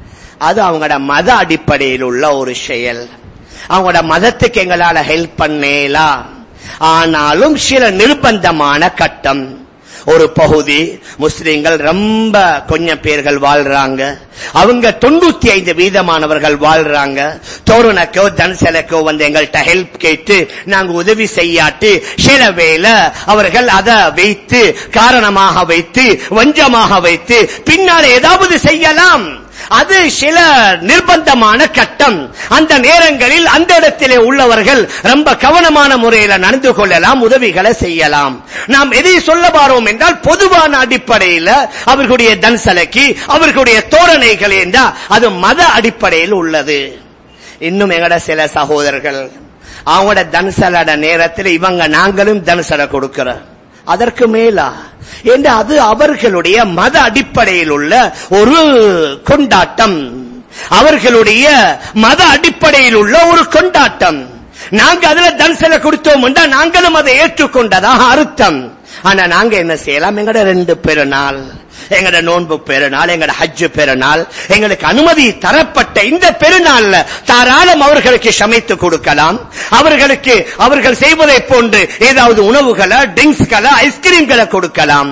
அது அவங்களோட மத அடிப்படையில் உள்ள ஒரு செயல் அவங்களோட மதத்துக்கு எங்களால ஹெல்ப் பண்ணலாம் ஆனாலும் சில நிர்பந்தமான கட்டம் ஒரு பகுதி முஸ்லிம்கள் ரொம்ப கொஞ்சம் பேர்கள் வாழ்றாங்க அவங்க தொண்ணூத்தி ஐந்து வீதமானவர்கள் வாழ்றாங்க தோரணக்கோ தன்சலக்கோ வந்து எங்கள்கிட்ட ஹெல்ப் கேட்டு நாங்க உதவி செய்யாட்டு சில வேளை அவர்கள் அதை வைத்து காரணமாக வைத்து வஞ்சமாக வைத்து பின்னால் ஏதாவது செய்யலாம் அது சில நிர்பந்தமான கட்டம் அந்த நேரங்களில் அந்த இடத்திலே உள்ளவர்கள் ரொம்ப கவனமான முறையில் நடந்து கொள்ளலாம் உதவிகளை செய்யலாம் நாம் எதை சொல்ல பாரோம் என்றால் பொதுவான அடிப்படையில் அவர்களுடைய தன்சலைக்கு அவர்களுடைய தோரணைகள் என்றால் அது மத அடிப்படையில் உள்ளது இன்னும் எங்கட சில சகோதரர்கள் அவங்களோட தன்சலட நேரத்தில் இவங்க நாங்களும் தன்சலை கொடுக்கிறோம் அதற்கு மேலா என்று அது அவர்களுடைய மத அடிப்படையில் உள்ள ஒரு கொண்டாட்டம் அவர்களுடைய மத அடிப்படையில் உள்ள ஒரு கொண்டாட்டம் நாங்க அதுல தன்சலை கொடுத்தோம் என்றா நாங்களும் அதை ஏற்றுக்கொண்டதாக அர்த்தம் ஆனா நாங்க என்ன செய்யலாம் எங்கட ரெண்டு பெருநாள் எங்கட நோன்பு பெருநாள் எங்கட ஹஜ்ஜு பெருநாள் எங்களுக்கு அனுமதி தரப்பட்ட இந்த பெருநாள்ல தாராளம் அவர்களுக்கு சமைத்து கொடுக்கலாம் அவர்களுக்கு அவர்கள் செய்வதை போன்று ஏதாவது உணவுகளை ட்ரிங்க்ஸ்களை ஐஸ்கிரீம்களை கொடுக்கலாம்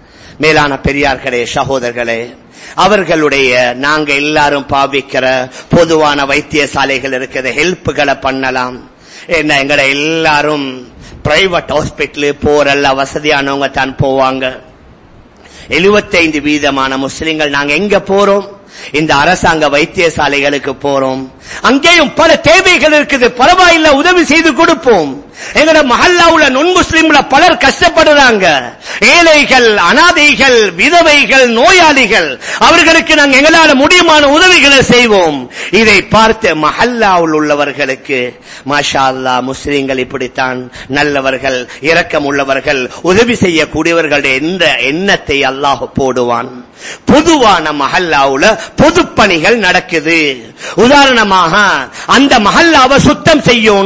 மேலான பெரியார்களே சகோதரர்களே அவர்களுடைய நாங்க எல்லாரும் பாவிக்கிற பொதுவான வைத்தியசாலைகள் இருக்கிற ஹெல்ப்புகளை பண்ணலாம் என்ன எங்கட எல்லாரும் பிரைவேட் ஹாஸ்பிட்டலு போறல்ல வசதியானவங்க தான் போவாங்க எழுபத்தைந்து வீதமான முஸ்லிம்கள் நாங்க எங்க போறோம் இந்த அரசாங்க வைத்தியசாலைகளுக்கு போறோம் அங்கேயும் பல தேவைகள் இருக்குது பரவாயில்ல உதவி செய்து கொடுப்போம் எங்கட மஹல்லாவுல நுண் முஸ்லிம்ல பலர் கஷ்டப்படுறாங்க ஏழைகள் அனாதைகள் விதவைகள் நோயாளிகள் அவர்களுக்கு நாங்கள் எங்களால முடியுமான உதவிகளை செய்வோம் இதை பார்த்து மஹல்லாவில் உள்ளவர்களுக்கு மாஷா அல்லா முஸ்லிம்கள் இப்படித்தான் நல்லவர்கள் இரக்கம் உள்ளவர்கள் உதவி செய்யக்கூடியவர்களுடைய என்ற எண்ணத்தை அல்லாஹ் போடுவான் பொதுவான மஹல்லாவுல பொது பணிகள் நடக்குது உதாரணமாக அந்த மஹல்லாவை சுத்தம் செய்யணும்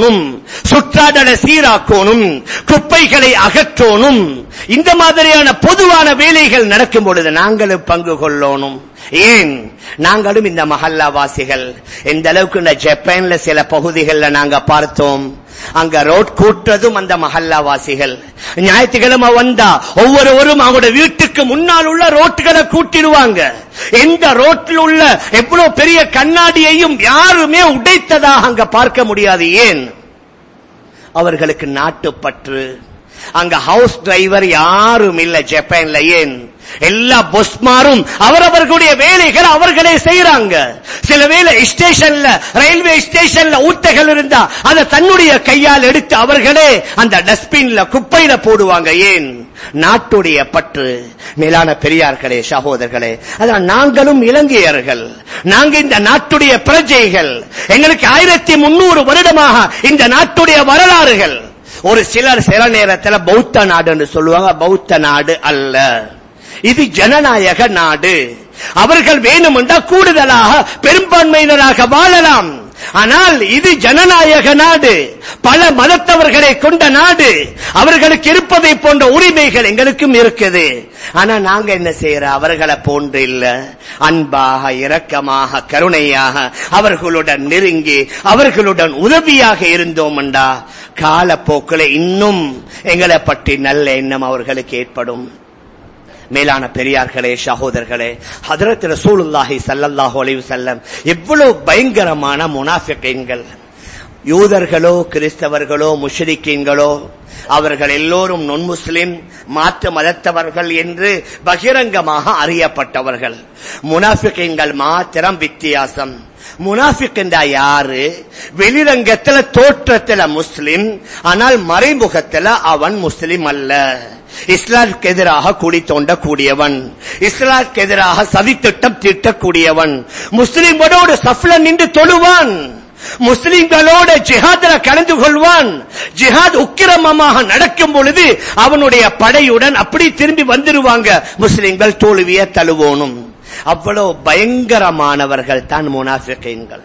சுற்றாடலை சீராக்கணும் குப்பைகளை அகற்றணும் இந்த மாதிரியான பொதுவான வேலைகள் நடக்கும் பொழுது நாங்களும் பங்கு கொள்ளணும் ஏன் நாங்களும் இந்த மஹல்லா வாசிகள் எந்த அளவுக்கு இந்த ஜப்பான்ல சில பகுதிகளில் நாங்க பார்த்தோம் அங்க ரோட் கூட்டுறதும் அந்த மஹல்லா வாசிகள் ஞாயிற்றுக்கிழமை வந்தா ஒவ்வொருவரும் அவங்களோட வீட்டுக்கு முன்னால் உள்ள ரோட்டுகளை கூட்டிடுவாங்க எந்த ரோட்டில் உள்ள எவ்வளவு பெரிய கண்ணாடியையும் யாருமே உடைத்ததாக அங்க பார்க்க முடியாது ஏன் அவர்களுக்கு நாட்டுப்பற்று அங்க ஹவுஸ் டிரைவர் யாரும் இல்ல ஜப்பான்ல ஏன் எல்லா பொஸ்மாரும் அவரவர்களுடைய வேலைகள் அவர்களே செய்யறாங்க சில வேலை ஸ்டேஷன்ல ரயில்வே ஸ்டேஷன்ல ஊட்டைகள் இருந்தா அதை தன்னுடைய கையால் எடுத்து அவர்களே அந்த டஸ்ட்பின்ல குப்பையில போடுவாங்க ஏன் நாட்டுடைய பற்று மேலான பெரியார்களே சகோதரர்களே அதான் நாங்களும் இலங்கையர்கள் நாங்க இந்த நாட்டுடைய பிரஜைகள் எங்களுக்கு ஆயிரத்தி முன்னூறு வருடமாக இந்த நாட்டுடைய வரலாறுகள் ஒரு சிலர் சில நேரத்தில் பௌத்த நாடு என்று சொல்லுவாங்க பௌத்த நாடு அல்ல இது ஜனநாயக நாடு அவர்கள் வேணுமென்றா கூடுதலாக பெரும்பான்மையினராக வாழலாம் ஆனால் இது ஜனநாயக நாடு பல மதத்தவர்களை கொண்ட நாடு அவர்களுக்கு இருப்பதை போன்ற உரிமைகள் எங்களுக்கும் இருக்குது ஆனா நாங்க என்ன செய்யறோம் அவர்களை போன்று இல்ல அன்பாக இரக்கமாக கருணையாக அவர்களுடன் நெருங்கி அவர்களுடன் உதவியாக இருந்தோம்டா காலப்போக்கில் இன்னும் எங்களை பற்றி நல்ல எண்ணம் அவர்களுக்கு ஏற்படும் மேலான பெரியார்களே சகோதரர்களே ஹதரத் ரசூலுல்லாஹி ஸல்லல்லாஹு அலைஹி வஸல்லம் எவ்வளவு பயங்கரமான முனாஃபிகீன்கள் யூதர்களோ கிறிஸ்தவர்களோ முஷ்ரிக்கீன்களோ அவர்கள் எல்லோரும் நொன் முஸ்லிம் மாற்று மதத்தவர்கள் என்று பகிரங்கமாக அறியப்பட்டவர்கள் முனாஃபிகீன்கள் மாத்திரம் வித்தியாசம் முனாஃபிக் என்றா யாரு வெளிரங்கத்துல தோற்றத்துல முஸ்லிம் ஆனால் மறைமுகத்துல அவன் முஸ்லிம் அல்ல இஸ்லாத்துக்கு எதிராக குடி தோண்டக்கூடியவன் இஸ்லாத்துக்கு எதிராக சதித்திட்டம் தீட்டக்கூடியவன் முஸ்லிம்களோடு சஃப்ல நின்று தொழுவான் முஸ்லிம்களோட ஜிஹாத்ல கலந்து கொள்வான் ஜிஹாத் உக்கிரமமாக நடக்கும் பொழுது அவனுடைய படையுடன் அப்படி திரும்பி வந்துருவாங்க முஸ்லிம்கள் தோல்விய தழுவோனும் அவ்வளவு பயங்கரமானவர்கள் தான் முனாஃபிகீன்கள்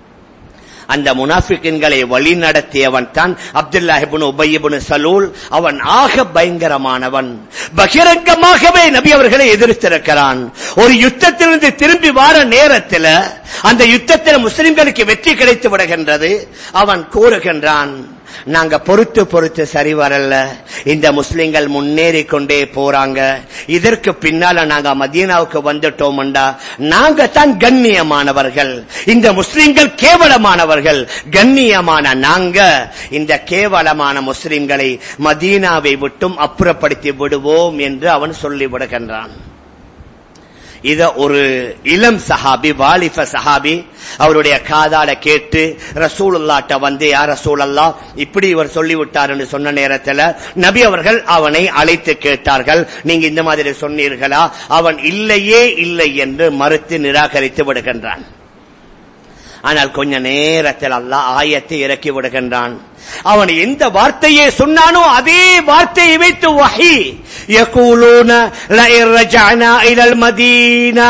அந்த முனாஃபிக்கின்களை வழி நடத்தியவன் தான் அப்துல்லாஹிபுன் உபயிபுன் சலூல் அவன் ஆக பயங்கரமானவன் பகிரங்கமாகவே நபி அவர்களை எதிர்த்திருக்கிறான் ஒரு யுத்தத்திலிருந்து திரும்பி வார நேரத்தில் அந்த யுத்தத்தில் முஸ்லிம்களுக்கு வெற்றி கிடைத்து விடுகின்றது அவன் கூறுகின்றான் நாங்க பொறுத்து பொறுத்து சரி வரல இந்த முஸ்லிம்கள் முன்னேறி கொண்டே போறாங்க இதற்கு பின்னால நாங்க மதீனாவுக்கு வந்துட்டோம்டா நாங்க தான் கண்ணியமானவர்கள் இந்த முஸ்லிம்கள் கேவலமானவர்கள் கண்ணியமான நாங்க இந்த கேவலமான முஸ்லிம்களை மதீனாவை விட்டும் அப்புறப்படுத்தி விடுவோம் என்று அவன் சொல்லி விடுகின்றான் இத ஒரு இளம் சஹாபி வாலிப சஹாபி அவருடைய காதால கேட்டு ரசூலுல்லாட்ட வந்து யார் ரசூலல்லா இப்படி இவர் சொல்லிவிட்டார் சொன்ன நேரத்தில் நபி அவர்கள் அவனை அழைத்து கேட்டார்கள் நீங்க இந்த மாதிரி சொன்னீர்களா அவன் இல்லையே இல்லை என்று மறுத்து நிராகரித்து விடுகின்றான் ஆனால் கொஞ்ச நேரத்தில் அல்லாஹ் ஆயத்தை இறக்கி விடுகின்றான் அவன் எந்த வார்த்தையை சொன்னானோ அதே வார்த்தையை வைத்து வஹி يقولون لئن رجعنا إلى المدينة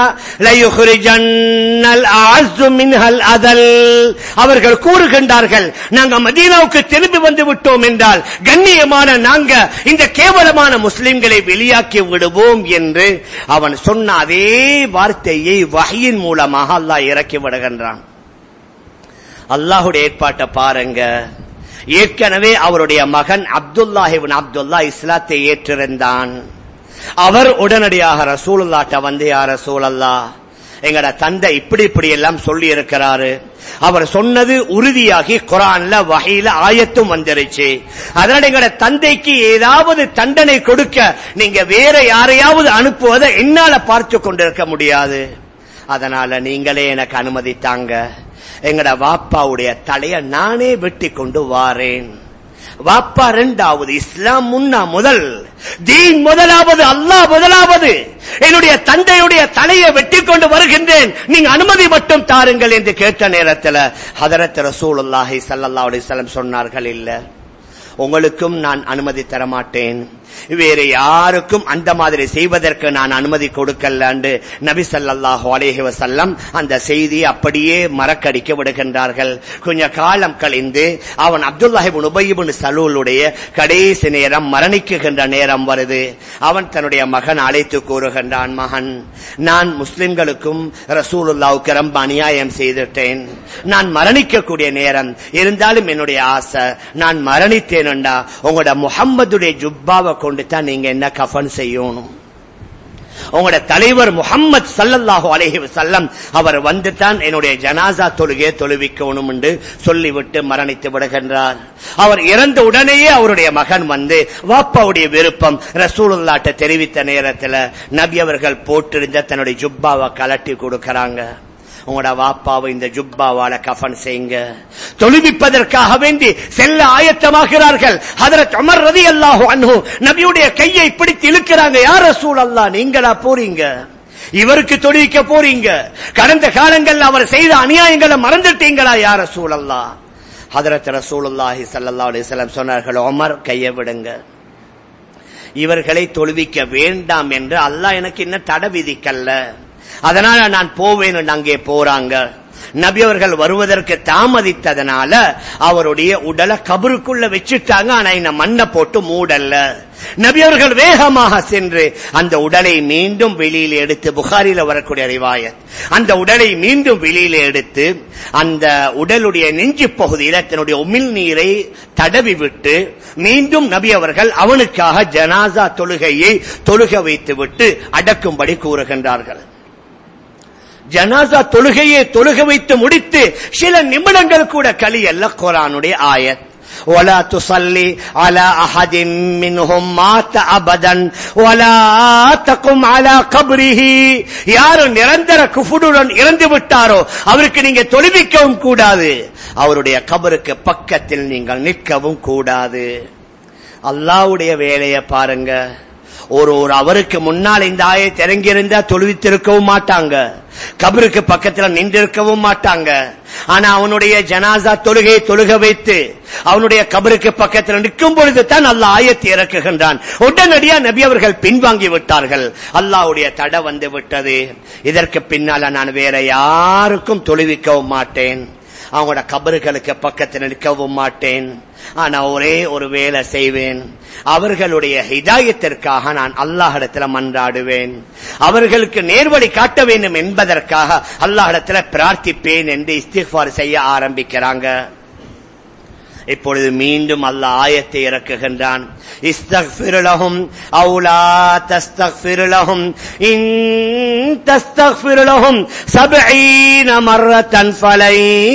ليخرجن الأعز منها الأذل அவர்கள் கூறுகின்றார்கள் நாங்க மதீனாவுக்கு திரும்பி வந்து விட்டோம் என்றால் கண்ணியமான நாங்க இந்த கேவலமான முஸ்லிம்களை வெளியாக்கி விடுவோம் என்று அவன் சொன்ன அதே வார்த்தையை வகையின் மூலமாக அல்லாஹ் இறக்கி விடுகின்றான் அல்லாஹுடைய ஏற்பாட்டை பாருங்க ஏற்கனவே அவருடைய மகன் அப்துல்லாஹிபின் அப்துல்லா இஸ்லாத்தை ஏற்றிருந்தான் அவர் உடனடியாக ரசூலுல்லாட்ட வந்து யார் ரசூலல்லா எங்கட தந்தை இப்படி இப்படி எல்லாம் சொல்லி இருக்கிறாரு அவர் சொன்னது உறுதியாகி குரான்ல வகையில ஆயத்தும் வந்துருச்சு அதனால எங்கட தந்தைக்கு ஏதாவது தண்டனை கொடுக்க நீங்க வேற யாரையாவது அனுப்புவதை என்னால பார்த்து கொண்டிருக்க முடியாது அதனால நீங்களே எனக்கு அனுமதித்தாங்க எங்கட வாப்பாவுடைய தலைய நானே வெட்டி கொண்டு வாரேன் வாப்பா ரெண்டாவது இஸ்லாம் முன்னா முதல் தீன் முதலாவது அல்லாஹ் முதலாவது என்னுடைய தந்தையுடைய தலையை வெட்டி கொண்டு வருகின்றேன் நீங்க அனுமதி மட்டும் தாருங்கள் என்று கேட்ட நேரத்தில் ஹதரத் ரசூலுல்லாஹி ஸல்லல்லாஹு அலைஹி வஸல்லம் சொன்னார்கள் இல்ல உங்களுக்கும் நான் அனுமதி தர மாட்டேன் வேறு யாருக்கும் அந்த மாதிரி செய்வதற்கு நான் அனுமதி கொடுக்கலாண்டு நபி ஸல்லல்லாஹு அலைஹி வஸல்லம் அந்த செய்தி அப்படியே மறக்கடிக்க விடுகின்றார்கள் கொஞ்ச காலம் கழிந்து அவன் அப்துல்லாஹிபின் உபயிபின் சலூலுடைய கடைசி நேரம் மரணிக்குகின்ற நேரம் வருது அவன் தன்னுடைய மகன் அழைத்து கூறுகின்றான் மகன் நான் முஸ்லிம்களுக்கும் ரசூலுல்லாவுக்கு ரொம்ப அநியாயம் செய்துட்டேன் நான் மரணிக்கக்கூடிய நேரம் இருந்தாலும் என்னுடைய ஆசை நான் மரணித்தேன்டா உங்களோட முகம்மதுடைய ஜுப்பாவை கொண்டு தான் நீங்க என்ன கஃபன் செய்யணும் உங்களோட தலைவர் முகம்மது சல்லல்லாஹு அலைஹி வஸல்லம் அவர் வந்துட்டான் என்னுடைய ஜனாசா தொழுகையை தொழுவிக்கணும் என்று சொல்லிவிட்டு மரணித்து விடுகின்றார் அவர் இறந்த உடனேயே அவருடைய மகன் வந்து வாப்பாவுடைய விருப்பம் ரசூலுல்லாட்ட தெரிவித்த நேரத்தில் நபி அவர்கள் போட்டிருந்த தன்னுடைய ஜுப்பாவை கலட்டி கொடுக்கறாங்க உங்களோட வாப்பாவை இந்த ஜுப்பாவால கஃபன் செய்யுங்க தொழுவிப்பதற்காக வேண்டி செல்ல ஆயத்தமாகிறார்கள் ஹதரத் அமர் ரதி அல்லாஹு அன்ஹு நபியுடைய கையை பிடித்து இழுக்கிறாங்க யார் ரசூல் அல்லா நீங்களா போறீங்க இவருக்கு தொழுவிக்க போறீங்க கடந்த காலங்களில் அவர் செய்த அநியாயங்களை மறந்துட்டீங்களா யார் ரசூல் அல்லா ஹதரத் ரசூலுல்லாஹி ஸல்லல்லாஹு அலைஹி வஸல்லம் சொன்னார்கள் உமர் கையை விடுங்க இவர்களை தொழுவிக்க வேண்டாம் என்று அல்லாஹ் எனக்கு இன்னும் தடை விதிக்கல்ல அதனால நான் போவேன் அங்கே போறாங்க நபி அவர்கள் வருவதற்கு தாமதித்ததனால அவருடைய உடலை கபருக்குள்ள வச்சுட்டாங்க ஆனா இந்த மண்ணை போட்டு மூடல்ல நபி அவர்கள் வேகமாக சென்று அந்த உடலை மீண்டும் வெளியில எடுத்து புகாரில வரக்கூடிய ரிவாயத் அந்த உடலை மீண்டும் வெளியில எடுத்து அந்த உடலுடைய நெஞ்சு பகுதியில தன்னுடைய உமிழ் நீரை தடவி விட்டு மீண்டும் நபி அவர்கள் அவனுக்காக ஜனாசா தொழுகையை தொழுக வைத்து விட்டு அடக்கும்படி கூறுகின்றார்கள் ஜனாசா தொழுகையை தொழுக வைத்து முடித்து சில நிமிடங்கள் கூட கலியல்ல குரானுடைய ஆயத் ولا تصلي على احد منهم مات ابدا ولا تقم على قبره யார் நிரந்தர குஃபுடுடன் இறந்து விட்டாரோ அவருக்கு நீங்க தொழுவிக்கவும் கூடாது அவருடைய கபருக்கு பக்கத்தில் நீங்கள் நிற்கவும் கூடாது அல்லாவுடைய வேலையை பாருங்க ஒரு ஒரு அவருக்கு முன்னால் இந்த ஆயை திறங்கியிருந்தா தொழுவித்திருக்கவும் மாட்டாங்க கபருக்கு பக்கத்துல நின்றிருக்கவும் மாட்டாங்க ஆனா அவனுடைய ஜனாசா தொழுகையை தொழுக வைத்து அவனுடைய கபருக்கு பக்கத்தில் நிற்கும் பொழுது தான் அல்ல ஆயத்தை இறக்குகின்றான் உடனடியா நபி அவர்கள் பின்வாங்கி விட்டார்கள் அல்லாவுடைய தடை வந்து விட்டது இதற்கு பின்னால நான் வேற யாருக்கும் தொழுவிக்கவும் மாட்டேன் அவங்களோட கபறுகளுக்கு பக்கத்தில் நிற்கவும் மாட்டேன் ஆனா ஒரே ஒரு வேலை செய்வேன் அவர்களுடைய ஹிதாயத்திற்காக நான் அல்லாஹிடத்துல மன்றாடுவேன் அவர்களுக்கு நேர்வழி காட்ட வேண்டும் என்பதற்காக அல்லாஹிடத்துல பிரார்த்திப்பேன் என்று இஸ்திஃபார் செய்ய ஆரம்பிக்கிறாங்க இப்பொழுது மீண்டும் அல்ல ஆயத்தை இறக்குகின்றான் இஸ்தக்ஃபிருலஹும் அவுலா தஸ்தக்ஃபிருலஹும் இன் தஸ்தக்ஃபிருலஹும் சபஈன மர்ரத்தன் ஃபலை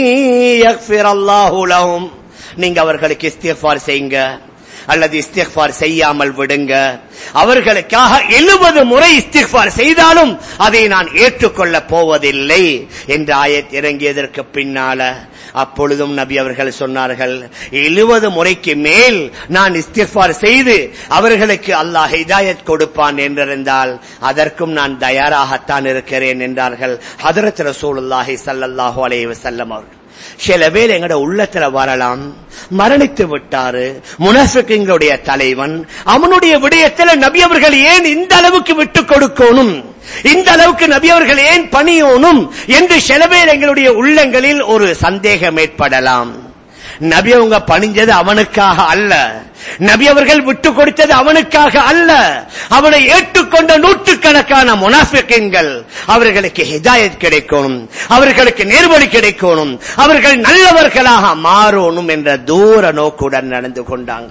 யக்ஃபிரல்லாஹு லஹும் நீங்க அவர்களுக்கு இஸ்திஃபார் செய்யுங்க அல்லது இஸ்திஃபார் செய்யாமல் விடுங்க அவர்களுக்காக எழுபது முறை இஸ்திஃபார் செய்தாலும் அதை நான் ஏற்றுக்கொள்ள போவதில்லை என்று ஆயத் இறங்கியதற்கு பின்னால அப்பொழுதும் நபி அவர்கள் சொன்னார்கள் எழுபது முறைக்கு மேல் நான் இஸ்திஃபார் செய்து அவர்களுக்கு அல்லாஹ் ஹிதாயத் கொடுப்பான் என்றிருந்தால் அதற்கும் நான் தயாராகத்தான் இருக்கிறேன் என்றார்கள் ஹதரத் ரசூலுல்லாஹி ஸல்லல்லாஹு அலைஹி வஸல்லம் அவர்கள் சில பேர் எங்கட உள்ளத்துல வரலாம் மரணித்து விட்டாரு முனஃபிக்குங்களுடைய தலைவன் அவனுடைய விடயத்துல நபி அவர்கள் ஏன் இந்த அளவுக்கு விட்டு கொடுக்கணும் இந்த அளவுக்கு நபி அவர்கள் ஏன் பணியோனும் என்று சில பேர் எங்களுடைய உள்ளங்களில் ஒரு சந்தேகம் ஏற்படலாம் நபி அவங்க பணிஞ்சது அவனுக்காக அல்ல நபி அவர்கள் விட்டு கொடுத்தது அவனுக்காக அல்ல அவனை ஏற்றுக்கொண்ட நூற்றுக்கணக்கான முனாஃபிக்கங்கள் அவர்களுக்கு ஹிதாயத் கிடைக்கணும் அவர்களுக்கு நேர்வழி கிடைக்கணும் அவர்கள் நல்லவர்களாக மாறணும் என்ற தூர நோக்குடன் நடந்து கொண்டாங்க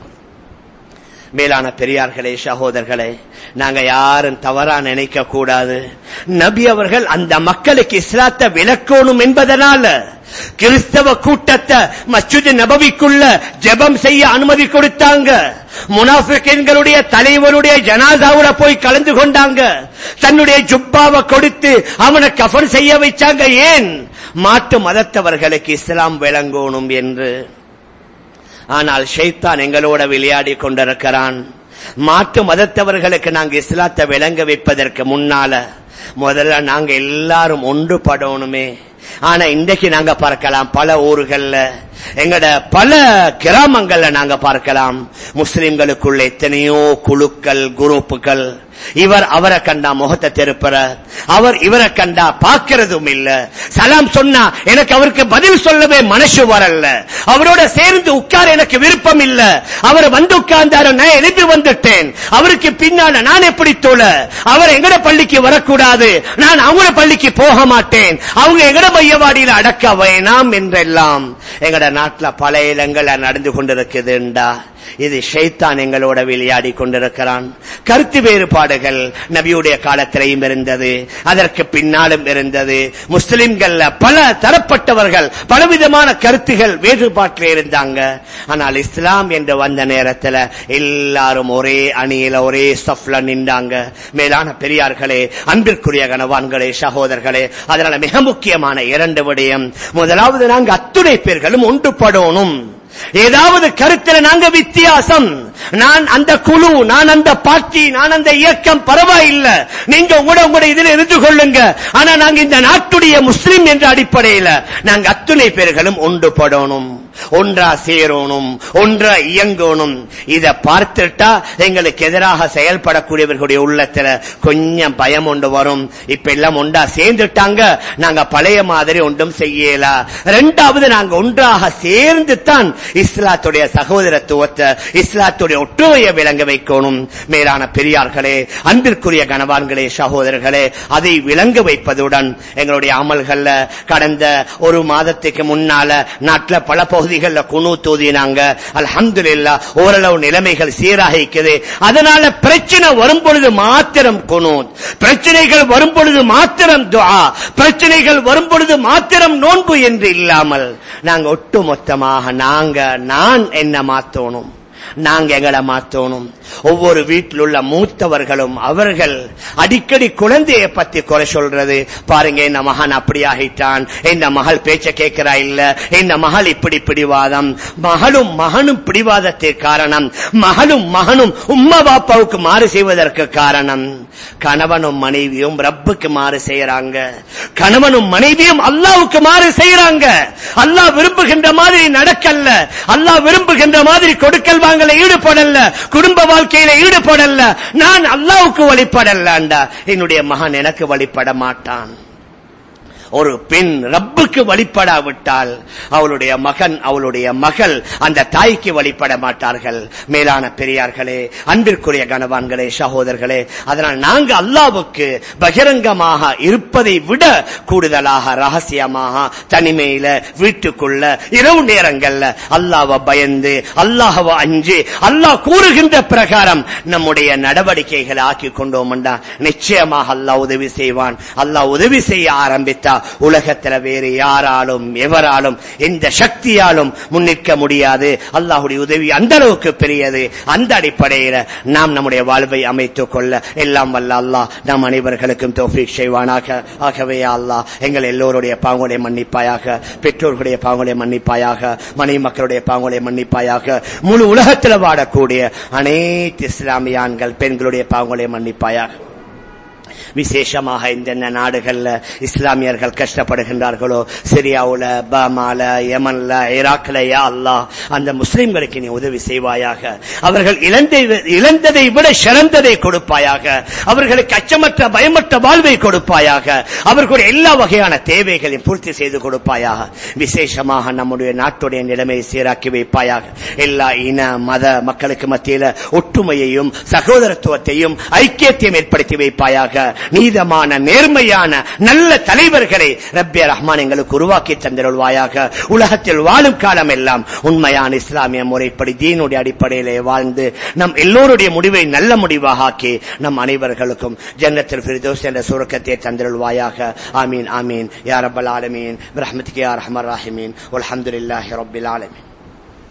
மேலான பெரியார்களே சகோதரர்களே நாங்க யாரும் தவறா நினைக்க கூடாது நபி அவர்கள் அந்த மக்களுக்கு இஸ்லாத்தை விளக்கணும் என்பதனால கிறிஸ்தவ கூட்டத்தை மஸ்ஜித் நபவிக்குள்ள ஜெபம் செய்ய அனுமதி கொடுத்தாங்க முனாஃபிகளுடைய தலைவருடைய ஜனாதாவுல போய் கலந்து கொண்டாங்க தன்னுடைய ஜுப்பாவை கொடுத்து அவனை கஃபன் செய்ய வச்சாங்க ஏன் மாட்டு மதத்தவர்களுக்கு இஸ்லாம் விளங்கணும் என்று ஆனால் ஷைத்தான் எங்களோட விளையாடி கொண்டிருக்கிறான் மாற்று மதத்தவர்களுக்கு நாங்க இஸ்லாத்தை விளங்க வைப்பதற்கு முன்னால முதல்ல நாங்க எல்லாரும் ஒன்றுபடணுமே ஆனா இன்றைக்கு நாங்க பார்க்கலாம் பல ஊர்கள்ல எங்கட பல கிராமங்கள்ல நாங்க பார்க்கலாம் முஸ்லிம்களுக்குள்ள எத்தனையோ குழுக்கள் குரூப்புகள் இவர் அவரை கண்டா முகத்தை திருப்புற அவர் இவரை கண்டா பார்க்கிறதும் இல்ல சலாம் சொன்னா எனக்கு அவருக்கு பதில் சொல்லவே மனசு வரல அவரோட சேர்ந்து உட்கார எனக்கு விருப்பம் இல்ல அவர் வந்து உட்கார்ந்தாரு நான் எழுப்பி வந்துட்டேன் அவருக்கு பின்னால நான் எப்படி தோல அவர் எங்கட பள்ளிக்கு வரக்கூடாது நான் அவங்கள பள்ளிக்கு போக மாட்டேன் அவங்க எங்கட மையவாடியில அடக்க வேணாம் என்றெல்லாம் எங்கட நாட்டுல பல இடங்கள்ல நடந்து கொண்டிருக்குதுண்டா இது ஷைத்தான் எங்களோட விளையாடி கொண்டிருக்கிறான் கருத்து வேறுபாடுகள் நபியுடைய காலத்திலையும் இருந்தது அதற்கு பின்னாலும் இருந்தது முஸ்லிம்கள்ல பல தரப்பட்டவர்கள் பலவிதமான கருத்துகள் வேறுபாட்டில் இருந்தாங்க ஆனால் இஸ்லாம் என்று வந்த நேரத்தில் எல்லாரும் ஒரே அணியில ஒரே சஃப்ல நின்றாங்க மேலான பெரியார்களே அன்பிற்குரிய கனவான்களே சகோதரர்களே அதனால மிக முக்கியமான இரண்டு விடயம் முதலாவது நாங்க அத்துணை பேர்களும் ஒன்றுபடணும் ஏதாவது கருத்தில் நாங்க வித்தியாசம் நான் அந்த குழு நான் அந்த பார்ட்டி நான் அந்த இயக்கம் பரவாயில்லை நீங்க உங்களோட உங்களோட இதில் இருந்து கொள்ளுங்க ஆனா நாங்க இந்த நாட்டுடைய முஸ்லிம் என்ற அடிப்படையில் நாங்க அத்துணை பேர்களும் ஒன்றுபடணும் ஒன்றா சேரணும் ஒன்றா இயங்கணும் இத பார்த்துட்டா எங்களுக்கு எதிராக செயல்படக்கூடியவர்களுடைய உள்ளத்துல கொஞ்சம் பயம் ஒன்று வரும் இப்ப எல்லாம் ஒன்றா சேர்ந்துட்டாங்க நாங்க பழைய மாதிரி ஒன்றும் செய்யல ரெண்டாவது நாங்க ஒன்றாக சேர்ந்து தான் இஸ்லாத்துடைய சகோதரத்துவத்தை இஸ்லாத்துடைய ஒற்றுமையை விளங்க வைக்கணும் மேலான பெரியார்களே அன்பிற்குரிய கனவான்களே சகோதரர்களே அதை விளங்க வைப்பதுடன் எங்களுடைய அமல்கள்ல கடந்த ஒரு மாதத்துக்கு முன்னால நாட்டில் பல பகுதிகளில் குணு தூதினாங்க அல்ஹம்துலில்லா ஓரளவு நிலைமைகள் சீராகிக்குது அதனால பிரச்சனை வரும் பொழுது மாத்திரம் குணு பிரச்சனைகள் வரும் பொழுது மாத்திரம் துஆ பிரச்சனைகள் வரும் பொழுது மாத்திரம் நோன்பு என்று இல்லாமல் நாங்க ஒட்டுமொத்தமாக நாங்க நான் என்ன மாத்தணும் நாங்க எங்களை மாத்தணும் ஒவ்வொரு வீட்டில் உள்ள மூத்தவர்களும் அவர்கள் அடிக்கடி குழந்தையை பத்தி குறை சொல்றது பாருங்க இந்த மகன் அப்படி ஆகிட்டான் இந்த மகள் பேச்ச கேட்கிறா இல்ல இந்த மகள் இப்படி பிடிவாதம் மகளும் மகனும் பிடிவாதத்திற்கு காரணம் மகளும் மகனும் உம்மா பாப்பாவுக்கு மாறு செய்வதற்கு காரணம் கணவனும் மனைவியும் ரப்புக்கு மாறு செய்யறாங்க கணவனும் மனைவியும் அல்லாவுக்கு மாறு செய்யறாங்க அல்லாஹ் விரும்புகின்ற மாதிரி நடக்கல்ல அல்லாஹ் விரும்புகின்ற மாதிரி கொடுக்கல் வாங்கல ஈடுபடல குடும்ப வாழ்க்கையில ஈடுபடல நான் அல்லாவுக்கு வழிபடலாண்டா என்னுடைய மகன் எனக்கு வழிபட மாட்டான் ஒரு பெண் ரப்புக்கு வழிபடாவிட்டால் அவளுடைய மகன் அவளுடைய மகள் அந்த தாய்க்கு வழிபட மாட்டார்கள் மேலான பெரியார்களே அன்பிற்குரிய கனவான்களே சகோதரர்களே அதனால் நாங்க அல்லாவுக்கு பகிரங்கமாக இருப்பதை விட கூடுதலாக ரகசியமாக தனிமையில வீட்டுக்குள்ள இரவு நேரங்கள்ல அல்லாவை பயந்து அல்லாஹவ அஞ்சு அல்லாஹ் கூறுகின்ற பிரகாரம் நம்முடைய நடவடிக்கைகளை ஆக்கி கொண்டோம்டா நிச்சயமாக அல்லாஹ் உதவி செய்வான் அல்லாஹ் உதவி செய்ய ஆரம்பித்தா உலகத்துல வேறு யாராலும் எவராலும் எந்த சக்தியாலும் முன்னிற்க முடியாது அல்லாஹுடைய உதவி அந்த அளவுக்கு பெரியது அந்த அடிப்படையில நாம் நம்முடைய வாழ்வை அமைத்துக் கொள்ள எல்லாம் வல்ல அல்லாஹ் நம் அனைவர்களுக்கும் தோஃபிக் செய்வானாக ஆகவே அல்லாஹ் எங்கள் எல்லோருடைய பாவங்களை மன்னிப்பாயாக பெற்றோர்களுடைய பாவங்களை மன்னிப்பாயாக மனைவி மக்களுடைய பாவங்களை மன்னிப்பாயாக முழு உலகத்தில் வாழக்கூடிய அனைத்து இஸ்லாமிய ஆண்கள் பெண்களுடைய பாவங்களை மன்னிப்பாயாக விசேஷமாக இந்த நாடுகள்ல இஸ்லாமியர்கள் கஷ்டப்படுகின்றார்களோ சிரியாவுல பர்மால யமன்ல ஈராக்ல யா அல்லாஹ் அந்த முஸ்லிம்களுக்கு நீ உதவி செய்வாயாக அவர்கள் இழந்தை இழந்ததை விட சிறந்ததை கொடுப்பாயாக அவர்களுக்கு அச்சமற்ற பயமற்ற வாழ்வை கொடுப்பாயாக அவர்களுடைய எல்லா வகையான தேவைகளையும் பூர்த்தி செய்து கொடுப்பாயாக விசேஷமாக நம்முடைய நாட்டுடைய நிலைமையை சீராக்கி வைப்பாயாக எல்லா இன மத மக்களுக்கு மத்தியில ஒற்றுமையையும் சகோதரத்துவத்தையும் ஐக்கியத்தையும் ஏற்படுத்தி வைப்பாயாக நீதமான நேர்மையான நல்ல தலைவர்களை ரப்பிய ரஹ்மான் எங்களுக்கு உருவாக்கி தந்திருவாயாக உலகத்தில் வாழும் காலம் எல்லாம் உண்மையான இஸ்லாமிய முறைப்படி தீனுடைய அடிப்படையிலே வாழ்ந்து நம் எல்லோருடைய முடிவை நல்ல முடிவாக ஆக்கி நம் அனைவர்களுக்கும் ஜன்னத்தில் ஃபிர்தோஸ் என்ற சுருக்கத்தை தந்திருவாயாக ஆமீன் ஆமீன் யா ரப்பல் ஆலமீன் பிரஹ்மத்துக்கு யா ரஹ்மர் ராஹிமீன் அல்ஹம்துலில்லாஹி ரப்பில் ஆலமீன்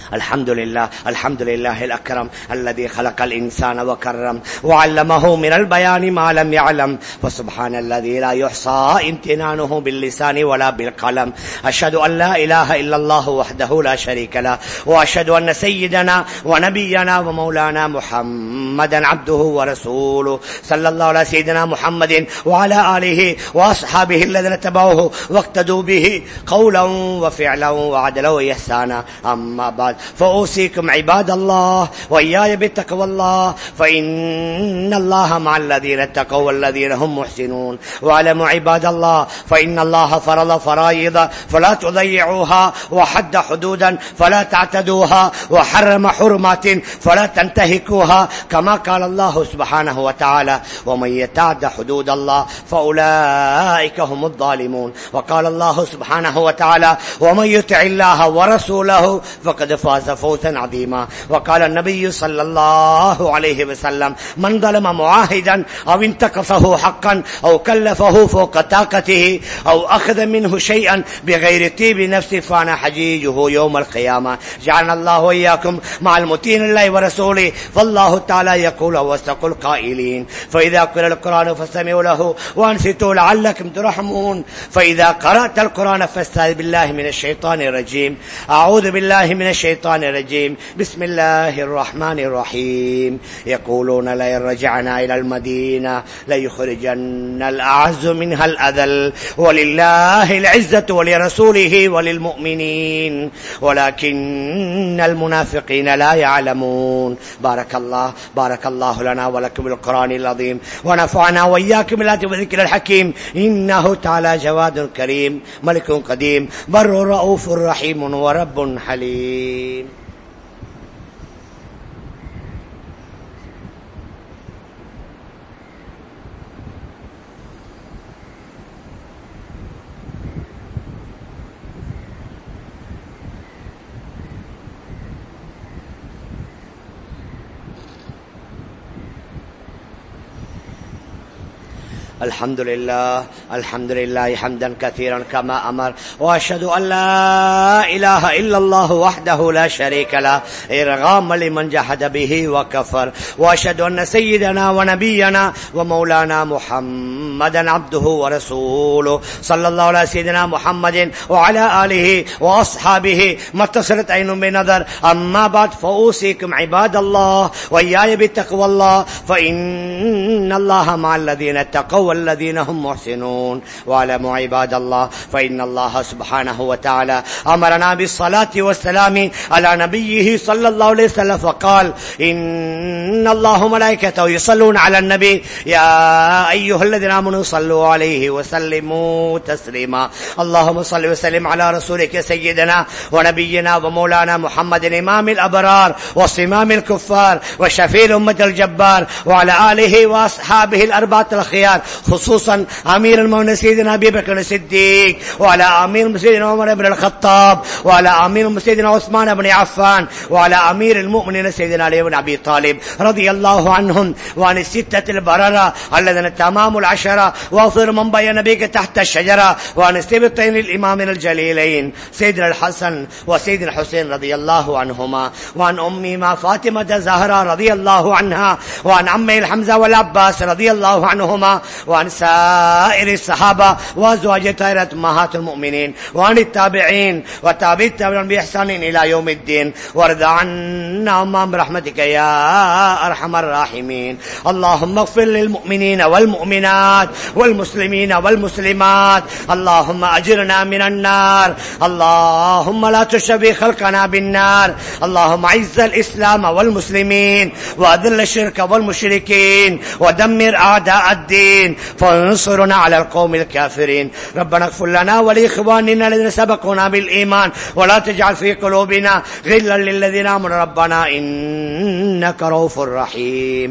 الحمد لله الحمد لله الأكرم الذي خلق الإنسان وكرم وعلمه من البيان ما لم يعلم فسبحان الذي لا يحصى امتنانه باللسان ولا بالقلم أشهد أن لا إله إلا الله وحده لا شريك له وأشهد أن سيدنا ونبينا ومولانا محمدا عبده ورسوله صلى الله على سيدنا محمد وعلى آله وأصحابه الذين تبعوه واقتدوا به قولا وفعلا وعدلا وإحسانا أما بعد فأوصيكم عباد الله وإياي بتقوى الله فإن الله مع الذين اتقوا والذين هم محسنون واعلموا عباد الله فإن الله فرض فرائض فلا تضيعوها وحد حدودا فلا تعتدوها وحرم حرمات فلا تنتهكوها كما قال الله سبحانه وتعالى ومن يتعد حدود الله فأولئك هم الظالمون وقال الله سبحانه وتعالى ومن يطع الله ورسوله فقد فاز فوزا عظيما وقال النبي صلى الله عليه وسلم من ظلم معاهدا أو انتقصه حقا أو كلفه فوق طاقته أو أخذ منه شيئا بغير طيب نفسه فانا حجيجه يوم القيامة جعلنا الله وإياكم مع المتين الله ورسوله فالله تعالى يقول واستقل القائلين فإذا قرأ القرآن فاستمعوا له وانصتوا لعلكم ترحمون فإذا قرأت القرآن فاستعذ بالله من الشيطان الرجيم أعوذ بالله من الشيطان الرجيم بسم الله الرحمن الرحيم يقولون لئن رجعنا إلى المدينة ليخرجن الأعز منها الأذل ولله العزة ولرسوله وللمؤمنين ولكن المنافقين لا يعلمون بارك الله بارك الله لنا ولكم بالقرآن العظيم ونفعنا وإياكم بالآيات والذكر الحكيم إنه تعالى جواد كريم ملك قديم بر رؤوف رحيم ورب حليم الحمد لله الحمد لله حمدا كثيرا كما أمر وأشهد أن لا إله إلا الله وحده لا شريك له إرغاما لمن جحد به وكفر وأشهد أن سيدنا ونبينا ومولانا محمدا عبده ورسوله صلى الله على سيدنا محمد وعلى آله وأصحابه ما اتصلت عين بنظر أما بعد فأوصيكم عباد الله وإياي بتقوى الله فإن الله مع الذين اتقوا والذين هم محسنون واعلموا عباد الله فإن الله سبحانه وتعالى أمرنا بالصلاة والسلام على نبيه صلى الله عليه وسلم فقال إن الله ملائكته يصلون على النبي يا أيها الذين آمنوا صلوا عليه وسلموا تسليما اللهم صل وسلم على رسولك سيدنا ونبينا ومولانا محمد إمام الأبرار وصمام الكفار وشفيع الأمة الجبار وعلى آله وأصحابه الأربعة الخيار خصوصا أمير المؤمنين سيدنا أبي بكر الصديق وعلى أمير سيدنا عمر بن الخطاب وعلى أمير سيدنا عثمان بن عفان وعلى أمير المؤمنين سيدنا علي بن أبي طالب رضي الله عنهم وعن الستة البررة الذين تمام العشرة واغفر من بين نبيك تحت الشجرة وعن السبطين الإمامين الجليلين سيدنا الحسن وسيدنا الحسين رضي الله عنهما وعن أمهما فاطمة زهرة رضي الله عنها وعن عمي الحمزة والعباس رضي الله عنهما وعن سائر الصحابة وأزواج طائرة أمهات المؤمنين وعن التابعين وتابع التابعين بإحسان إلى يوم الدين وارض عنا أمام برحمتك يا أرحم الراحمين اللهم اغفر للمؤمنين والمؤمنات والمسلمين والمسلمات اللهم أجرنا من النار اللهم لا تشبه خلقنا بالنار اللهم عز الإسلام والمسلمين وأذل الشرك والمشركين ودمر أعداء الدين فانصرنا على القوم الكافرين ربنا اغفر لنا ولإخواننا الذين سبقونا بالإيمان ولا تجعل في قلوبنا غلا للذين آمنوا ربنا إنك رؤوف رحيم